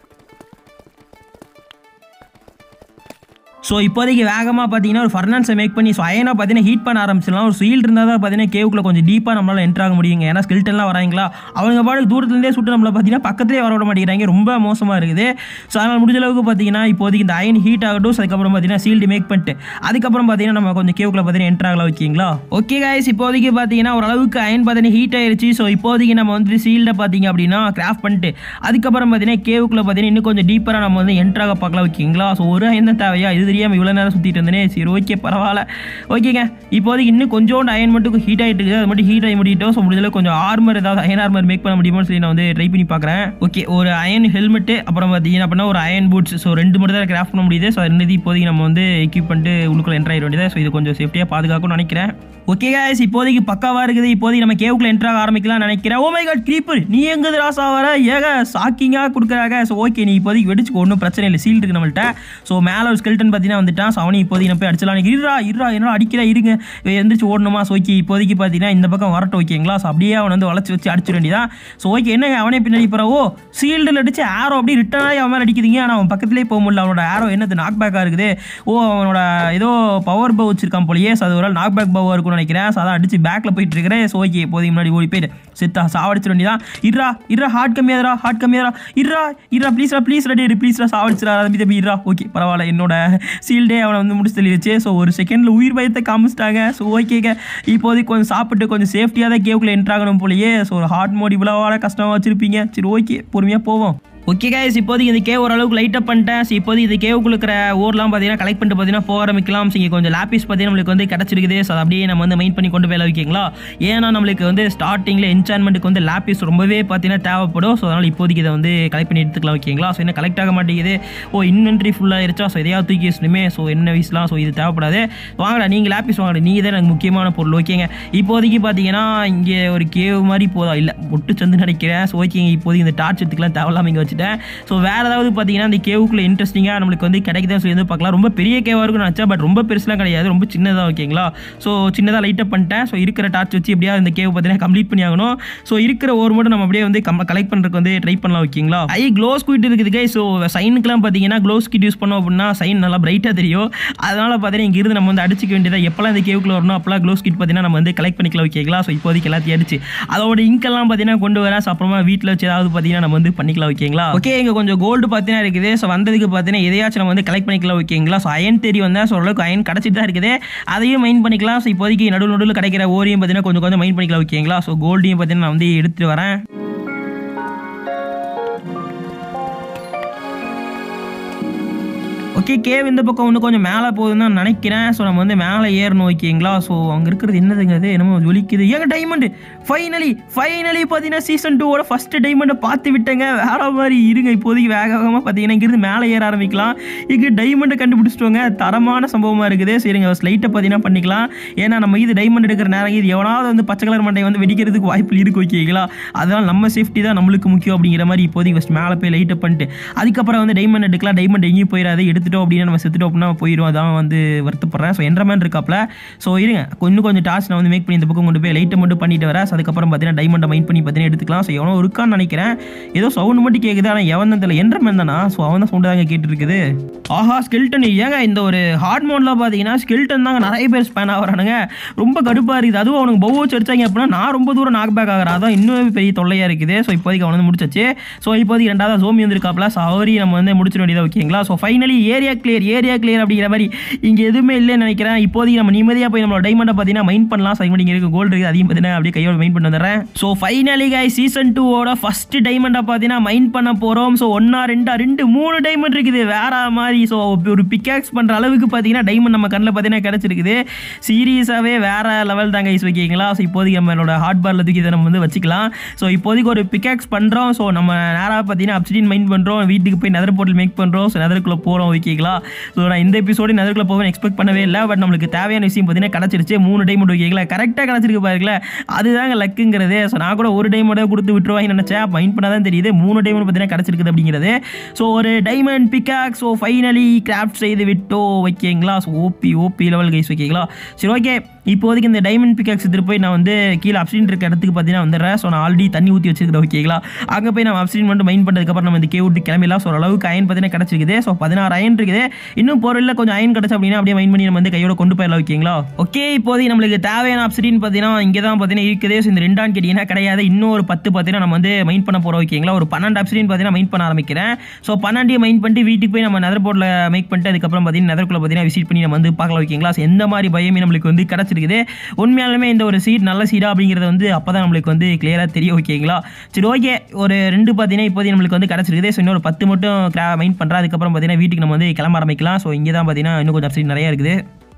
ஸோ இப்போதைக்கு வேகமாக பார்த்தீங்கன்னா ஒரு ஃபர்னான்ஸை மேக் பண்ணி ஸோ அயனாக பார்த்தீங்கன்னா ஹீட் பண்ண ஆரம்பிச்சிடலாம் ஒரு சீல் இருந்தால் தான் பார்த்தீங்கன்னா கேவுக்குள்ள கொஞ்சம் டீப்பாக நம்மளால் என்ட்ரு ஆக முடியுங்க ஏன்னா ஸ்கில்டெல்லாம் வராங்களா அவங்க பாட்டு தூரத்துலேருந்தே சுட்டு நம்மளை பார்த்தீங்கன்னா பக்கத்துலேயே வர விட மாட்டேங்கிறாங்க ரொம்ப மோசமாக இருக்குது ஸோ அதனால் முடிஞ்ச அளவுக்கு பார்த்தீங்கன்னா இப்போதைக்கு இந்த அயன் ஹீட் ஆகட்டும் அதுக்கப்புறம் பார்த்தீங்கன்னா சீல்டு மேக் பண்ணிட்டு அதுக்கப்புறம் பார்த்தீங்கன்னா நம்ம கொஞ்சம் கேவுக்குள்ள பார்த்தீங்கன்னா என்ட்ரு ஆகலாம் ஓகேங்களா ஓகே காய்ஸ் இப்போதைக்கு பார்த்தீங்கன்னா ஓரளவுக்கு அயன் பார்த்தீங்கன்னா ஹீட் ஆயிருச்சு ஸோ இப்போதைக்கு நம்ம வந்து சீல்டை பார்த்தீங்க அப்படின்னா கிராஃப்ட் பண்ணிட்டு அதுக்கப்புறம் பார்த்தீங்கன்னா கேவுக்குள்ள பார்த்தீங்கன்னா இன்னும் கொஞ்சம் டீப்பராக நம்ம வந்து என்ட்ராக பார்க்கலாம் ஓகேங்களா ஸோ ஒரு அயன் தான் தேவையா இது தெரியாமல் இவ்வளோ நேரம் சுற்றிட்டு இருந்தேனே சரி ஓகே பரவாயில்ல ஓகேங்க இப்போதைக்கு இன்னும் கொஞ்சோண்டு அயன் மட்டும் ஹீட் ஆகிட்டு இருக்குது அது மட்டும் ஹீட் ஆகி முடிட்டோம் ஸோ முடிஞ்சளவு கொஞ்சம் ஆர்மர் ஏதாவது அயன் ஆர்மர் மேக் பண்ண முடியுமோன்னு சொல்லி நான் வந்து ட்ரை பண்ணி பார்க்குறேன் ஓகே ஒரு அயன் ஹெல்மெட்டு அப்புறம் பார்த்தீங்கன்னா அப்படின்னா ஒரு அயன் பூட்ஸ் ஸோ ரெண்டு மட்டும் தான் கிராஃப்ட் பண்ண முடியுது ஸோ ரெண்டு இப்போதைக்கு நம்ம வந்து எக்யூப் பண்ணிட்டு உள்ளுக்குள்ள என்ட்ரு ஆகிட வேண்டியது ஸோ இது கொஞ்சம் சேஃப்டியாக பாதுகாக்கணும்னு நினைக்கிறேன் ஓகே guys இப்போதைக்கு பக்காவாக இருக்குது இப்போதைக்கு நம்ம கேவுக்குள்ள என்ட்ரு ஆக ஆரம்பிக்கலாம்னு நினைக்கிறேன் ஓ மை காட் க்ரீப்பர் நீ எங்கே ராசா வர ஏக ஷாக்கிங்காக கொடுக்குறாங்க ஸோ ஓகே நீ இப்போதைக்கு வெடிச்சுக்கோ ஒன்றும் பிரச்சனை இல்லை சீல் இருக்கு நம்மள்ட்ட ஸோ மேலே ஒரு ஸ்கெல்டன் பார்த்தீங்கன்னா வந்துட்டான் ஸோ அவனையும் இப்போதைக்கு நம்ம போய் அடிச்சலாம் இருடா இருடா என்ன அடிக்கிறா இருங்க இவன் எந்திரிச்சு ஓடணுமா ஸோ ஓகே இப்போதைக்கு பார்த்தீங்கன்னா இந்த பக்கம் வரட்டும் ஓகேங்களா ஸோ அப்படியே அவனை வந்து வளைச்சு வச்சு அடிச்சிட வேண்டியதான் ஸோ ஓகே என்ன அவனே பின்னாடி போகிறா ஓ சீல்டில் அடிச்சு ஆரோ அப்படியே ரிட்டர்ன் ஆகி அவன் மேலே அடிக்குதுங்க ஆனால் அவன் பக்கத்துலேயே போக முடியல அவனோட ஆரோ என்னது நாக் பேக்காக இருக்குது ஓ அவனோட ஏதோ பவர் பவ் வச்சிருக்கான் போலயே ஸோ அது ஒரு நாக் பேக் பவ் இருக்கும்னு நினைக்கிறேன் ஸோ அதான் அடிச்சு பேக்கில் போயிட்டு இருக்கிறேன் ஸோ ஓகே இப்போதைக்கு முன்னாடி ஓடி போயிட்டு செத்தா சாவடிச்சிட வேண்டியதான் இருடா இருடா ஹார்ட் கம்மியாதரா ஹார்ட் கம்மியாதரா இருடா இருடா ப்ளீஸ்ரா ப்ளீஸ் ரெடி ப்ளீஸ்ரா சாவடிச்சிடா தம்பி தம்பி இருடா ஓகே பரவாயில்ல என்னோட சீல்டே அவனை வந்து முடிச்சு தள்ளிடுச்சு ஸோ ஒரு செகண்டில் உயிர் பயத்தை காமிச்சிட்டாங்க ஸோ ஓகேங்க இப்போதைக்கு கொஞ்சம் சாப்பிட்டு கொஞ்சம் சேஃப்டியாக தான் கேவுக்குள்ள என்ட்ராகணும் போலயே ஸோ ஒரு ஹார்ட் மோட் இவ்வளோ கஷ்டமாக வச்சுருப்பீங்க சரி ஓகே பொறுமையாக போவோம் ஓகே கைஸ் இப்போதைக்கு இந்த கேவ் ஓரளவுக்கு லைட்டப் பண்ணிட்டேன் ஸோ இப்போதைக்கு இந்த கேவுக்குள்ள இருக்கிற ஓர்லாம் பார்த்தீங்கன்னா கலெக்ட் பண்ணிட்டு பார்த்தீங்கன்னா போக ஆரம்பிக்கலாம் ஸோ இங்கே கொஞ்சம் லாப்பிஸ் பார்த்தீங்கன்னா நம்மளுக்கு வந்து கிடச்சிருக்குது ஸோ அதை அப்படியே நம்ம வந்து மைண்ட் பண்ணி கொண்டு போய் வைக்கிங்களா ஏன்னா நம்மளுக்கு வந்து ஸ்டார்டிங்கில் என்சான்மெண்ட்டுக்கு வந்து லாப்பிஸ் ரொம்பவே பார்த்தீங்கன்னா தேவைப்படும் ஸோ அதனால் இப்போதைக்கு இதை வந்து கலெக்ட் பண்ணி எடுத்துக்கலாம் ஓகேங்களா ஸோ என்ன கலெக்ட் ஆக மாட்டேங்குது ஓ இன்வென்ட்ரி ஃபுல்லாக இருச்சா ஸோ எதையாவது தூக்கி வச்சுனுமே ஸோ என்ன வீஸ்லாம் ஸோ இது தேவைப்படாது வாங்கடா நீங்கள் லாப்பிஸ் வாங்கடா நீங்கள் தான் எனக்கு முக்கியமான பொருள் ஓகேங்க இப்போதைக்கு பார்த்தீங்கன்னா இங்கே ஒரு கேவ் மாதிரி போதா இல்லை ஒட்டு சந்து நினைக்கிறேன் ஸோ ஓகேங்க இப்போதைக்கு இந்த டார்ச் எடுத்துக்கலாம் தேவையில்லாம இங்கே வச்சுட்டேன் ஸோ வேறு ஏதாவது பார்த்தீங்கன்னா இந்த கேவுக்குள்ள இன்ட்ரெஸ்டிங்காக நம்மளுக்கு வந்து கிடைக்குதுன்னு சொல்லி வந்து பார்க்கலாம் ரொம்ப பெரிய கேவாக இருக்கும்னு நினச்சா பட் ரொம்ப பெருசுலாம் கிடையாது ரொம்ப சின்னதாக ஓகேங்களா ஸோ சின்னதாக லைட்டப் பண்ணிட்டேன் ஸோ இருக்கிற டார்ச் வச்சு எப்படியா இந்த கேவ் பார்த்தீங்கன்னா கம்ப்ளீட் பண்ணி ஆகணும் ஸோ இருக்கிற ஒரு மட்டும் நம்ம அப்படியே வந்து கம் கலெக்ட் பண்ணுறதுக்கு வந்து ட்ரை பண்ணலாம் ஓகேங்களா ஐ க்ளோ ஸ்கிட் இருக்குது ஸோ சைனுக்குலாம் பார்த்தீங்கன்னா க்ளோ ஸ்கிட் யூஸ் பண்ணோம் அப்படின்னா சைன் நல்லா பிரைட்டாக தெரியும் அதனால் பார்த்தீங்கன்னா இங்கிருந்து நம்ம வந்து அடிச்சிக்க வேண்டியதாக எப்போல்லாம் இந்த கேவுக்குள்ள வரணும் அப்போலாம் க்ளோ ஸ்கிட் பார்த்தீங்கன்னா நம்ம வந்து கலெக்ட் பண்ணிக்கலாம் ஓகேங்களா ஸோ இப்போதைக்கு எல்லாத்தையும் அடிச்சு அதோட இங்கெல்லாம் பார்த்தீங்கன்னா கொண்டு வர ஸோ அப்புறமா வீட்டில் வச்சு ஏதாவது பார்த்தீங்கன்னா நம்ம வந்து பண்ணிக்கலாம் ஓகேங்களா ஓகே இங்கே கொஞ்சம் கோல்டு பார்த்தீங்கன்னா இருக்குது ஸோ வந்ததுக்கு பார்த்தீங்கன்னா எதையாச்சும் நம்ம வந்து கலெக்ட் பண்ணிக்கலாம் ஓகேங்களா ஸோ அயன் தேடி வந்தால் ஸோ ஓரளவுக்கு அயன் கிடச்சிட்டு தான் இருக்குது அதையும் மைண்ட் பண்ணிக்கலாம் ஸோ இப்போதைக்கு நடுவில் நடுவில் கிடைக்கிற ஓரியும் பார்த்தீங்கன்னா கொஞ்சம் கொஞ்சம் மைண்ட் பண்ணிக்கலாம் ஓகேங்களா ஸோ கோல்டையும் பார்த்தீங்கன்னா நான் வந்து எடுத்துகிட்டு வரேன் ஓகே கேவ் இந்த பக்கம் இன்னும் கொஞ்சம் மேலே போகுதுன்னு தான் நினைக்கிறேன் ஸோ நம்ம வந்து மேலே ஏறணும் ஓகேங்களா ஸோ அங்கே இருக்கிறது என்னதுங்க அது என்னமோ ஒலிக்குது ஏங்க டைமண்டு ஃபைனலி ஃபைனலி பார்த்தீங்கன்னா சீசன் டூவோட ஃபஸ்ட்டு டைமண்டை பார்த்து விட்டேங்க வேற மாதிரி இருங்க இப்போதைக்கு வேக வேகமாக பார்த்தீங்கன்னா இங்கிருந்து மேலே ஏற ஆரம்பிக்கலாம் இங்கே டைமண்டை கண்டுபிடிச்சிட்டோங்க தரமான சம்பவமாக இருக்குது சரிங்க ஸ்லைட்டை பார்த்தீங்கன்னா பண்ணிக்கலாம் ஏன்னா நம்ம இது டைமண்ட் எடுக்கிற நேரம் இது எவனாவது வந்து பச்சை கலர் மண்டை வந்து வெடிக்கிறதுக்கு வாய்ப்பு இருக்கு ஓகேங்களா அதனால் நம்ம சேஃப்டி தான் நம்மளுக்கு முக்கியம் அப்படிங்கிற மாதிரி இப்போதைக்கு ஃபஸ்ட் மேலே போய் லைட்டை பண்ணிட்டு அதுக்கப்புறம் வந்து டைமண்ட் எடுக்கலாம் டைமண்ட் எங்கேயும் போயிடாது எடுத்துட்டோம் அப்படின்னா நம்ம செத்துட்டோம் அப்படின்னா போயிடும் அதான் வந்து வருத்தப்படுறேன் ஸோ என்ட்ரமேன் இருக்காப்ல ஸோ இருங்க இன்னும் கொஞ்சம் டாஸ்க் நான் வந்து மேக் பண்ணி இந்த பக்கம் கொண்டு போய் லைட்டை மட்டும் பண்ணிட்டு வரேன் So அதுக்கப்புறம் பார்த்தீங்கன்னா டைமண்டை மைண்ட் பண்ணி பார்த்தீங்கன்னா எடுத்துக்கலாம் ஸோ எவனோ இருக்கான்னு நினைக்கிறேன் ஏதோ சவுண்ட் மட்டும் கேட்குது ஆனால் எவன் தான் தெரியல என்ட்ரமேன் தானா ஸோ அவன் தான் சவுண்டு தாங்க கேட்டு இருக்குது ஆஹா ஸ்கெல்டன் ஏங்க இந்த ஒரு ஹார்ட் மோடில் பார்த்தீங்கன்னா ஸ்கெல்டன் தாங்க நிறைய பேர் ஸ்பேன் ஆகிறானுங்க ரொம்ப கடுப்பாக இருக்குது அதுவும் அவனுக்கு பவ் வச்சு அடிச்சாங்க அப்படின்னா நான் ரொம்ப தூரம் நாக் பேக் ஆகிறா அதான் இன்னும் பெரிய தொல்லையாக இருக்குது ஸோ இப்போதைக்கு அவன் வந்து முடிச்சாச்சு ஸோ இப்போதைக்கு ரெண்டாவது சோமி வந்திருக்காப்ல ஸோ அவரையும் நம்ம வந்து முடிச்சிட வேண்டியதாக ஓகேங்களா so finally area clear area clear அப்படிங்கிற மாதிரி இங்கே எதுவுமே இல்லைன்னு நினைக்கிறேன் இப்போதைக்கு நம்ம நிம்மதியாக போய் நம்மளோட டைமண்டை பார்த்தீங்கன்னா மைண்ட் பண்ணலாம் ஸோ இங்கே இருக்கு கோல்டு இருக்குது அதையும் பார்த்தீங்கன்னா அப்படியே கையோட மைண்ட் பண்ணி வந்துடுறேன் ஸோ ஃபைனலி கை சீசன் டூவோட ஃபஸ்ட்டு டைமண்டை பார்த்தீங்கன்னா மைண்ட் பண்ண போகிறோம் ஸோ ஒன்றா ரெண்டா ரெண்டு மூணு டைமண்ட் இருக்குது வேற மாதிரி ஸோ ஒரு பிக்காக்ஸ் பண்ணுற அளவுக்கு பார்த்தீங்கன்னா டைமண்ட் நம்ம கண்ணில் பார்த்தீங்கன்னா கிடச்சிருக்குது சீரியஸாகவே வேற லெவல் தாங்க கைஸ் ஓகேங்களா ஸோ இப்போதைக்கு நம்மளோட ஹார்ட் பாரில் தூக்கி இதை நம்ம வந்து வச்சுக்கலாம் ஸோ இப்போதைக்கு ஒரு பிக்காக்ஸ் பண்ணுறோம் ஸோ நம்ம நேராக பார்த்தீங்கன்னா அப்சிடின் மைண்ட் பண்ணுறோம் வீட்டுக்கு போய் நெதர் போர்ட்டல் மேக் பண்ணுறோம் ஸோ நெதருக்குள்ளே போகிறோம் ஓகேங்களா ஸோ நான் இந்த எபிசோடு நெதருக்குள்ளே போவேன் எக்ஸ்பெக்ட் பண்ணவே இல்லை பட் நம்மளுக்கு தேவையான விஷயம் பார்த்தீங்கன்னா கிடச்சிருச்சு மூணு டைமண்ட் ஓகேங்களா கரெக்டாக கிடச்சிருக்கு பாருங்களேன் அதுதாங்க லக்குங்கிறது ஸோ நான் கூட ஒரு டைமண்டை கொடுத்து விட்டுருவாங்கன்னு நினச்சேன் மைண்ட் பண்ணால் தான் தெரியுது மூணு டைமண்ட் பார்த்தீங்கன்னா கிடச்சிருக்குது அப்படிங்கிறது ஸோ ஒரு diamond pickaxe so finally craft செய்து விட்டோ ஓகேங்களா so OP OP level guys ஓகேங்களா சரி ஓகே இப்போதைக்கு இந்த டைமண்ட் பிக்காக்ஸ் எடுத்துகிட்டு போய் நான் வந்து கீழே அப்சின் இருக்க இடத்துக்கு பார்த்தீங்கன்னா வந்துடுறேன் ஸோ நான் ஆல்ரெடி தண்ணி ஊற்றி வச்சிருக்கிறேன் ஓகேங்களா அங்கே போய் நம்ம அப்சின் மட்டும் மைண்ட் பண்ணதுக்கப்புறம் நம்ம இந்த கே விட்டு கிளம்பிடலாம் ஸோ அளவுக்கு அயன் பார்த்தீங்கன்னா கிடச்சிருக்குது ஸோ பதினாறு அயன் இருக்குது இன்னும் பொருளில் கொஞ்சம் அயன் கிடச்சு அப்படின்னா அப்படியே மைண்ட் பண்ணி நம்ம வந்து கையோட கொண்டு போயிடலாம் ஓகேங்களா ஓகே இப்போதைக்கு நம்மளுக்கு தேவையான அப்சிடின் பார்த்தீங்கன்னா இங்கே தான் பார்த்தீங்கன்னா இருக்குது ஸோ இந்த ரெண்டான்னு கேட்டிங்கன்னா கிடையாது இன்னும் ஒரு பத்து பார்த்தீங்கன்னா நம்ம வந்து மைண்ட் பண்ண போகிறோம் ஓகேங்களா ஒரு பன்னெண்டு அப்சிடின் பார்த்தீங்கன்னா மைண்ட் பண்ண ஆரம்பிக்கிறேன் ஸோ பன்னெண்டையும் மைண்ட் பண்ணிட்டு வீட்டுக்கு போய் நம்ம நெதர் போர்டில் மேக் பண்ணிட்டு அதுக்கப்புறம் பார்த்தீங்கன்னா நெதர்க்குள்ள பார்த்தீங்கன்னா விசிட் பண்ணி நம்ம வந்து பார்க்கலாம் ஓகேங்களா ஸோ எந்த மாதிரி பயமே நம்மளுக்கு வந்து கிடச்சிருக்குது உண்மையாலுமே இந்த ஒரு சீட் நல்ல சீடா அப்படிங்கிறது வந்து அப்போ தான் நம்மளுக்கு வந்து கிளியராக தெரியும் ஓகேங்களா சரி ஓகே ஒரு ரெண்டு பார்த்தீங்கன்னா இப்போதைக்கு நம்மளுக்கு வந்து கிடச்சிருக்குது ஸோ இன்னொரு பத்து மட்டும் கிரா மைண்ட் பண்ணுறேன் அதுக்கப்புறம் பார்த்தீங்கன்னா வீட்டுக்கு நம்ம வந்து கிளம்ப ஆரம்பிக்கலாம் ஸோ இங்கே தான் பார்த்தீங்கன்னா இன்னும் கொஞ்சம் அப்சைட் நிறையா இருக்குது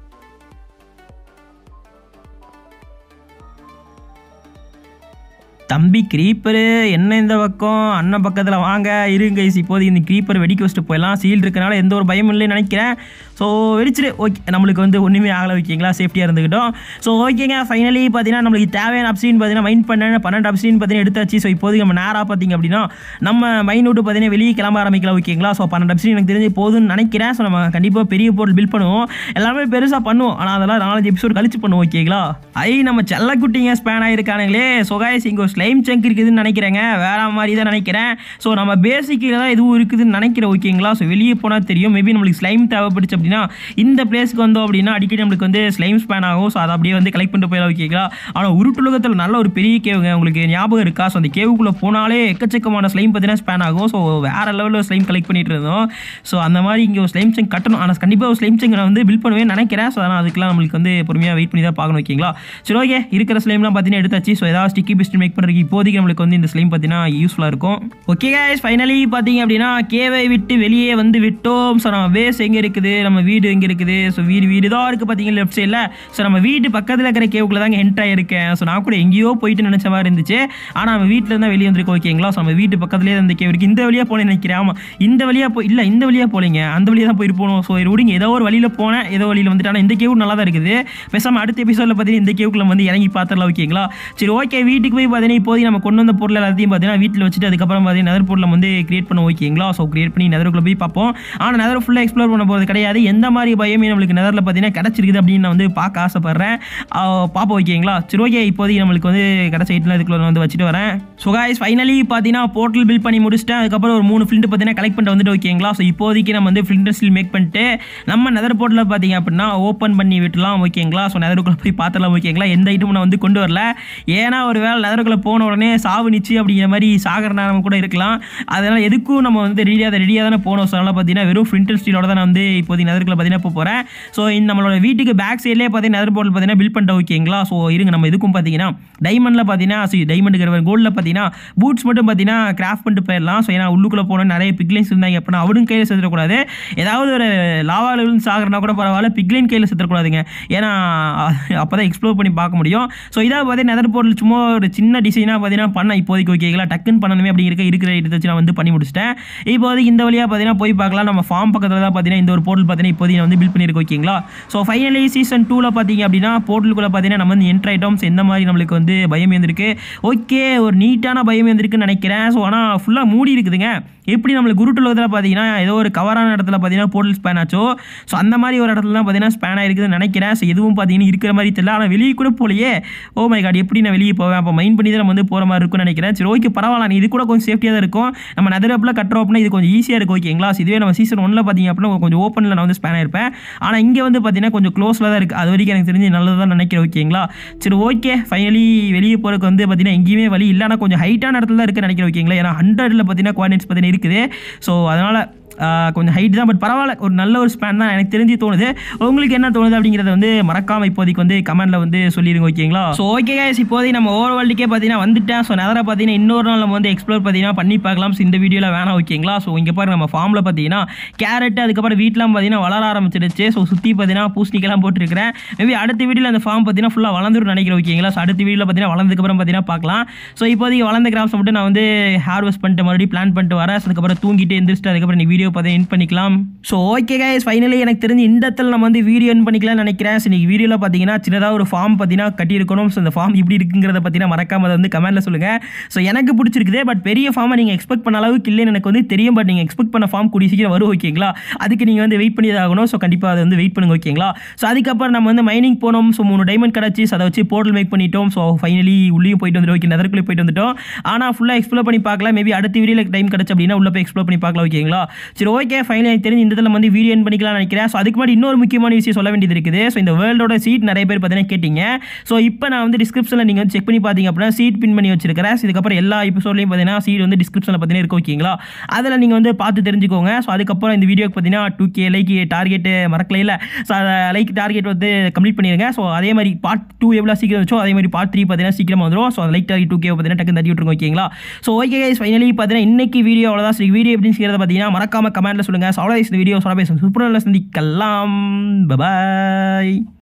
தம்பி க்ரீப்பரு என்ன இந்த பக்கம் அண்ணன் பக்கத்தில் வாங்க இருங்க guys. இப்போதைக்கு இந்த க்ரீப்பர் வெடிக்க வச்சுட்டு போயிடலாம் சீல் இருக்கனால எந்த ஒரு பயமும் இல்லைன்னு நினைக்கிறேன் ஸோ வெடிச்சிரு ஓகே நம்மளுக்கு வந்து ஒன்றுமே ஆகலை ஓகேங்களா சேஃப்டியாக இருந்துக்கிட்டோம் ஸோ ஓகேங்க ஃபைனலி பார்த்தீங்கன்னா நம்மளுக்கு தேவையான அப்சின் பார்த்தீங்கன்னா மைண்ட் பண்ண பன்னெண்டு அப்சின் பார்த்தீங்கன்னா எடுத்தாச்சு ஸோ இப்போதைக்கு நம்ம நேராக பார்த்தீங்க அப்படின்னா நம்ம மைண்ட் விட்டு பார்த்தீங்கன்னா வெளியே கிளம்ப ஆரம்பிக்கலாம் ஓகேங்களா ஸோ பன்னெண்டு அப்சின் எனக்கு தெரிஞ்சு போதும்னு நினைக்கிறேன் ஸோ நம்ம கண்டிப்பாக பெரிய பொருள் பில் பண்ணுவோம் எல்லாமே பெருசாக பண்ணுவோம் ஆனால் அதெல்லாம் நாலஞ்சு எபிசோட் கழிச்சு பண்ணுவோம் ஓகேங்களா ஐ நம்ம செல்லக்குட்டிங்க ஸ்பேன் ஆகிருக்கானுங்களே சொகாய்ஸ் இங்கே ஒரு ஸ்லைம் சங்க் இருக்குதுன்னு நினைக்கிறேங்க வேற மாதிரி தான் நினைக்கிறேன் ஸோ நம்ம பேசிக்கில் தான் எதுவும் இருக்குதுன்னு நினைக்கிறேன் ஓகேங்களா ஸோ வெளியே போனால் தெரியும் மேபி நம்மளுக்கு ஸ்லைம் தேவைப்படுச்சு அப்படின்னா இந்த பிளேஸ்க்கு வந்தோம் அப்படின்னா அடிக்கடி நம்மளுக்கு வந்து ஸ்லைம் ஸ்பேன் ஆகும் ஸோ அதை அப்படியே வந்து கலெக்ட் பண்ணிட்டு போயிடலாம் ஓகேங்களா ஆனால் உருட்டுலகத்தில் நல்ல ஒரு பெரிய கேவுங்க உங்களுக்கு ஞாபகம் இருக்கா ஸோ அந்த கேவுக்குள்ளே போனாலே எக்கச்சக்கமான ஸ்லைம் பார்த்தீங்கன்னா ஸ்பேன் ஆகும் ஸோ வேற லெவலில் ஸ்லைம் கலெக்ட் பண்ணிட்டு இருந்தோம் ஸோ அந்த மாதிரி இங்கே ஒரு ஸ்லைம் செங்க் கட்டணும் ஆனால் கண்டிப்பாக ஒரு ஸ்லைம் செங்க் நான் வந்து பில் பண்ணுவேன் நினைக்கிறேன் ஸோ அதனால் அதுக்கெல்லாம் நம்மளுக்கு வந்து பொறுமையாக வெயிட் பண்ணி தான் பார்க்கணும் ஓகேங்களா சரி ஓகே இருக்கிற ஸ்லைம்லாம் பார்த்தீங்கன்னா எடுத்தாச்சு ஸோ ஏதாவது ஸ்டிக்கி பிஸ்ட் மேக் பண்ணுறது பண்ணுறதுக்கு இப்போதைக்கு நம்மளுக்கு வந்து இந்த ஸ்லைம் பார்த்தீங்கன்னா யூஸ்ஃபுல்லாக இருக்கும் ஓகே guys ஃபைனலி பார்த்தீங்க அப்படின்னா கேவை விட்டு வெளியே வந்து விட்டோம் ஸோ நம்ம பேஸ் எங்கே இருக்குது நம்ம வீடு எங்கே இருக்குது ஸோ வீடு வீடு தான் இருக்குது பார்த்தீங்கன்னா லெஃப்ட் சைடில் ஸோ நம்ம வீட்டு பக்கத்தில் இருக்கிற கேவுக்குள்ள தாங்க என்ட்ரு ஆயிருக்கேன் ஸோ நான் கூட எங்கேயோ போயிட்டு நினச்ச மாதிரி இருந்துச்சு ஆனால் நம்ம வீட்டில் இருந்தால் வெளியே வந்திருக்கோம் ஓகேங்களா ஸோ நம்ம வீட்டு பக்கத்துலேயே அந்த கேவ் இருக்குது இந்த வழியாக போனேன் நினைக்கிறேன் ஆமாம் இந்த வழியாக போய் இல்லை இந்த வழியாக போலீங்க அந்த வழியாக தான் போயிருப்போம் ஸோ விடுங்க ஏதோ ஒரு வழியில் போனேன் ஏதோ வழியில் வந்துட்டு ஆனால் இந்த கேவ் நல்லா தான் இருக்குது பேசாமல் அடுத்த எபிசோடில் பார்த்தீங்கன்னா இந்த கேவுக்குள்ள வந்து இறங்கி பார்த்துடலாம் ஓகேங்களா சரி ஓகே வீட்டுக்கு போய் பார்த்தீங்கன்னா இப்போதைக்கு நம்ம கொண்டு வந்த பொருள் எல்லாத்தையும் பார்த்தீங்கன்னா வீட்டில் வச்சுட்டு அதுக்கப்புறம் பார்த்தீங்கன்னா நெதர் பொருளை வந்து கிரியேட் பண்ண ஓகேங்களா ஸோ கிரியேட் பண்ணி நெதருக்குள்ள போய் பார்ப்போம் ஆனால் நெதர் ஃபுல்லாக எக்ஸ்ப்ளோர் பண்ண போகிறது கிடையாது எந்த மாதிரி பயமே நம்மளுக்கு நெதரில் பார்த்தீங்கன்னா கிடச்சிருக்குது அப்படின்னு நான் வந்து பார்க்க ஆசைப்பட்றேன் ஆஹ் பார்ப்போம் ஓகேங்களா சரி ஓகே இப்போதைக்கு நம்மளுக்கு வந்து கிடச்ச ஐட்டில் இதுக்குள்ள நான் வந்து வச்சுட்டு வரேன் ஸோ காய்ஸ் ஃபைனலி பார்த்தீங்கன்னா போர்ட்டல் பில் பண்ணி முடிச்சிட்டேன் அதுக்கப்புறம் ஒரு மூணு ஃபிலிண்ட் பார்த்தீங்கன்னா கலெக்ட் பண்ணிட்டு வந்துட்டு ஓகேங்களா ஸோ இப்போதைக்கு நம்ம வந்து ஃபிலிண்டர் ஸ்டில் மேக் பண்ணிட்டு நம்ம நெதர் போர்ட்டில் பார்த்தீங்க அப்படின்னா ஓப்பன் பண்ணி விட்டுலாம் ஓகேங்களா ஸோ நெதருக்குள்ளே போய் பார்த்துலாம் ஓகேங்களா எந்த ஐட்டமும் நான் வந்து கொண்டு வரல ஏன்னா ஒரு வேளை நெதருக்குள்ளே போன உடனே சாவு நிச்சு அப்படிங்கிற மாதிரி சாகர நேரம் கூட இருக்கலாம் அதனால் எதுக்கும் நம்ம வந்து ரெடியாக ரெடியாக தானே போனோம் ஸோ அதனால் பார்த்தீங்கன்னா வெறும் ஃபிலிண்டர் ஸ்டீலோட தான் நான் வந்து இப்போதைக்கு நெதருக்குள்ள பார்த்தீங்கன்னா போக போகிறேன் ஸோ இந்த நம்மளோட வீட்டுக்கு பேக் சைட்லேயே பார்த்தீங்கன்னா நெதர் போர்ட்டில் பார்த்தீங்கன்னா பில் பண்ணிட்டு ஓகேங்களா ஸோ இருங்க நம்ம இதுக்கும் பார்த்தீங்கன்னா டைமண்டில் பார்த்தீங்கன்னா டைமண்டுங்கிற கோல்டில் பார்த்தீங்கன்னா பூட்ஸ் மட்டும் பார்த்தீங்கன்னா கிராஃப்ட் பண்ணிட்டு போயிடலாம் ஸோ ஏன்னா உள்ளுக்குள்ளே போனால் நிறைய பிக்லைன்ஸ் இருந்தாங்க அப்படின்னா அவரும் கையில் செத்துடக்கூடாது ஏதாவது ஒரு லாவாவில் விழுந்து சாகிறனா கூட பரவாயில்ல பிக்லைன் கையில் செத்துடக்கூடாதுங்க ஏன்னா அப்போ தான் எக்ஸ்ப்ளோர் பண்ணி பார்க்க முடியும் ஸோ இதாக பார்த்தீங்கன்னா நெதர் போர்ட்டில் சும்மா ஒரு சின்ன டிசைனாக பார்த்தீங்கன்னா பண்ண இப்போதைக்கு ஓகேங்களா டக்குன்னு பண்ணணுமே அப்படி இருக்க இருக்கிற இடத்தை வச்சு நான் வந்து பண்ணி முடிச்சிட்டேன் இப்போதைக்கு இந்த வழியாக பார்த்தீங்கன்னா போய் பார்க்கலாம் நம்ம ஃபார்ம் பக்கத்தில் தான் பார்த்தீங்கன்னா இந்த ஒரு போர்ட்டல் பார்த்தீங்கன்னா இப்போதைக்கு நான் வந்து பில் பண்ணியிருக்கோம் ஓகேங்களா ஸோ ஃபைனலி சீசன் டூவில் பார்த்தீங்க அப்படின்னா போர்ட்டலுக்குள்ளே பார்த்தீங்கன்னா நம்ம வந்து என்ட்ரு ஐட்டம்ஸ் எந்த மாதிரி நம்மளுக்கு வந்து பயம் இருந்திருக்கு ஓகே ஒரு நீட்டான பயம் இருந்திருக்குன்னு நினைக்கிறேன் ஸோ ஆனால் ஃபுல்லாக மூடி இருக்குதுங்க எப்படி நம்மளுக்கு குருட்டுலகத்தில் பார்த்தீங்கன்னா ஏதோ ஒரு கவரான இடத்துல பார்த்தீங்கன்னா போர்ட்டல் ஸ்பேன் ஆச்சோ ஸோ அந்த மாதிரி ஒரு இடத்துல தான் பார்த்தீங்கன்னா ஸ்பேன் ஆயிருக்குதுன்னு நினைக்கிறேன் ஸோ எதுவும் பார்த்தீங்கன்னா இருக்கிற மாதிரி தெரியல ஆனால் வெளியே கூட போலையே ஓ மை காட் எப்படி நான் வெளியே போவேன் அப்போ மைண்ட் பண்ணி தான் நம்ம வந்து போகிற மாதிரி இருக்கும்னு நினைக்கிறேன் சரி ஓகே பரவாயில்ல நீ இது கூட கொஞ்சம் சேஃப்டியாக தான் இருக்கும் நம்ம நெதரப்பில் கட்டுறோம் அப்படின்னா இது கொஞ்சம் ஈஸியாக இருக்கும் ஓகேங்களா So இதுவே நம்ம சீசன் ஒன்ல பார்த்தீங்க அப்படின்னா கொஞ்சம் ஓப்பனில் நான் வந்து ஸ்பேன் ஆயிருப்பேன் ஆனால் இங்கே வந்து பார்த்தீங்கன்னா கொஞ்சம் க்ளோஸில் தான் இருக்குது அது வரைக்கும் எனக்கு தெரிஞ்சு நல்லது தான் நினைக்கிறேன் ஓகேங்களா சரி ஓகே ஃபைனலி வெளியே போகிறதுக்கு வந்து பார்த்தீங்கன்னா எங்கேயுமே வழி இல்லை ஆனால் கொஞ்சம் ஹைட்டான இடத்துல தான் இருக்குன்னு நினைக்கிறேன் ஓகேங்களா ஏன்னா ஹண்ட்ரடில் பார்த்தீங்கன்னா குவாடினேட்ஸ் பார்த்தீங்கன்னா இருக்குது ஸோ அதனால் ஆஹ் கொஞ்சம் ஹைட் தான் பட் பரவாயில்ல ஒரு நல்ல ஒரு ஸ்பேன் தான் எனக்கு தெரிஞ்சு தோணுது உங்களுக்கு என்ன தோணுது அப்படிங்கிறத வந்து மறக்காம இப்போதைக்கு வந்து கமெண்ட்ல வந்து சொல்லிடுங்க ஓகேங்களா ஸோ ஓகே guys இப்போதைக்கு நம்ம ஓவர் வேர்ல்டுக்கே பார்த்தீங்கன்னா வந்துட்டேன் ஸோ நெதரை பார்த்தீங்கன்னா இன்னொரு நாள் நம்ம வந்து எக்ஸ்ப்ளோர் பார்த்தீங்கன்னா பண்ணி பார்க்கலாம் ஸோ இந்த வீடியோவில் வேணாம் ஓகேங்களா ஸோ இங்கே பாருங்க நம்ம ஃபார்மில் பார்த்தீங்கன்னா கேரட் அதுக்கப்புறம் வீட்டிலாம் பார்த்தீங்கன்னா வளர ஆரம்பிச்சிடுச்சு ஸோ சுற்றி பார்த்தீங்கன்னா பூசணிக்கெல்லாம் போட்டுருக்கிறேன் மேபி அடுத்த வீடியோவில் அந்த ஃபார்ம் பார்த்தீங்கன்னா ஃபுல்லாக வளர்ந்துரும் நினைக்கிறேன் ஓகேங்களா ஸோ அடுத்த வீடியோவில் பார்த்தீங்கன்னா வளர்ந்ததுக்கப்புறம் பார்த்தீங்கன்னா பார்க்கலாம் ஸோ இப்போதைக்கு வளர்ந்த கிராப்ஸ் மட்டும் நான் வந்து ஹார்வெஸ்ட் பண்ணிட்டு மறுபடியும் பிளான் பண்ணிட்டு வரேன் So அதுக்கப்புறம் தூங்கிட்டு எந்திரிச்சிட்டு அதுக்கப்புறம் நீ வீடியோ பார்த்து என் பண்ணிக்கலாம் ஸோ ஓகே கைஸ் ஃபைனலி எனக்கு தெரிஞ்சு இந்த இடத்துல நம்ம வந்து வீடியோ என் பண்ணிக்கலாம்னு நினைக்கிறேன் ஸோ இன்னைக்கு வீடியோவில் பார்த்தீங்கன்னா சின்னதாக ஒரு ஃபார்ம் பார்த்தீங்கன்னா கட்டியிருக்கணும் ஸோ இந்த ஃபார்ம் இப்படி இருக்குங்கிறத பார்த்தீங்கன்னா மறக்காம அதை வந்து கமெண்ட்டில் சொல்லுங்கள் ஸோ எனக்கு பிடிச்சிருக்குது பட் பெரிய ஃபார்மை நீங்கள் எக்ஸ்பெக்ட் பண்ண அளவுக்கு இல்லைன்னு எனக்கு வந்து தெரியும் பட் நீங்கள் எக்ஸ்பெக்ட் பண்ண ஃபார்ம் கூடிய சீக்கிரம் வரும் ஓகேங்களா அதுக்கு நீங்கள் வந்து வெயிட் பண்ணி தான் ஆகணும் ஸோ கண்டிப்பாக அதை வந்து வெயிட் பண்ணுங்க ஓகேங்களா ஸோ அதுக்கப்புறம் நம்ம வந்து மைனிங் போனோம் ஸோ மூணு டைமண்ட் கிடச்சி ஸோ அதை வச்சு போர்ட்டல் மேக் பண்ணிட்டோம் ஸோ ஃபைனலி உள்ளேயும் போயிட்டு வந்துட்டு ஓகே நெதற்குள்ளே போயிட்டு வந்துட்டோம் ஆனால் ஃபுல்லாக எக்ஸ்ப்ளோர் பண்ணி பார்க்கலாம் மேபி அடுத்த வீடியோவில் டைம் கிடச்சி அப்படின்னா உள்ள போய் எக்ஸ்ப்ளோர் பண்ணி பார்க்கலாம் ஓகேங்களா சரி ஓகே ஃபைனலி எனக்கு தெரிஞ்சு இந்த இடத்துல வந்து வீடியோ என் பண்ணிக்கலாம்னு நினைக்கிறேன் ஸோ அதுக்கு முன்னாடி இன்னொரு முக்கியமான விஷயம் சொல்ல வேண்டியது இருக்குது ஸோ இந்த வேர்ல்டோட சீட் நிறைய பேர் பார்த்தீங்கன்னா கேட்டிங்க ஸோ இப்போ நான் வந்து டிஸ்கிரிப்ஷனில் நீங்கள் வந்து செக் பண்ணி பார்த்தீங்க அப்படின்னா சீட் பின் பண்ணி வச்சிருக்கிறேன் So இதுக்கப்புறம் எல்லா எபிசோட்லையும் பார்த்தீங்கன்னா சீட் வந்து டிஸ்கிரிப்ஷனில் பார்த்தீங்கன்னா இருக்கு ஓகேங்களா அதில் நீங்கள் வந்து பார்த்து தெரிஞ்சுக்கோங்க ஸோ அதுக்கப்புறம் இந்த வீடியோக்கு பார்த்தீங்கன்னா டூ கே லைக் டார்கெட் மறக்கல இல்லை ஸோ அதை லைக் டார்கெட் வந்து கம்ப்ளீட் பண்ணிடுங்க ஸோ அதே மாதிரி பார்ட் டூ எவ்வளோ சீக்கிரம் வச்சோ அதே மாதிரி பார்ட் த்ரீ பார்த்தீங்கன்னா சீக்கிரமாக வந்துடும் so like target two K பார்த்தீங்கன்னா டக்கு தட்டி விட்டுருங்க ஓகேங்களா ஸோ ஓகே கைஸ் ஃபைனலி பார்த்தீங்கன்னா இன்னைக்கு வீடியோ அவ்வளோதான் சரி வீடியோ எப்படின்னு செய்கிறத பார்த்தீங்கன்னா மறக்காம கமெண்ட்டில் சொல்லுங்கள் ஸோ அவ்வளோ இந்த வீடியோ சொல்லாபே சூப்பராக சந்திக்கலாம் பபாய்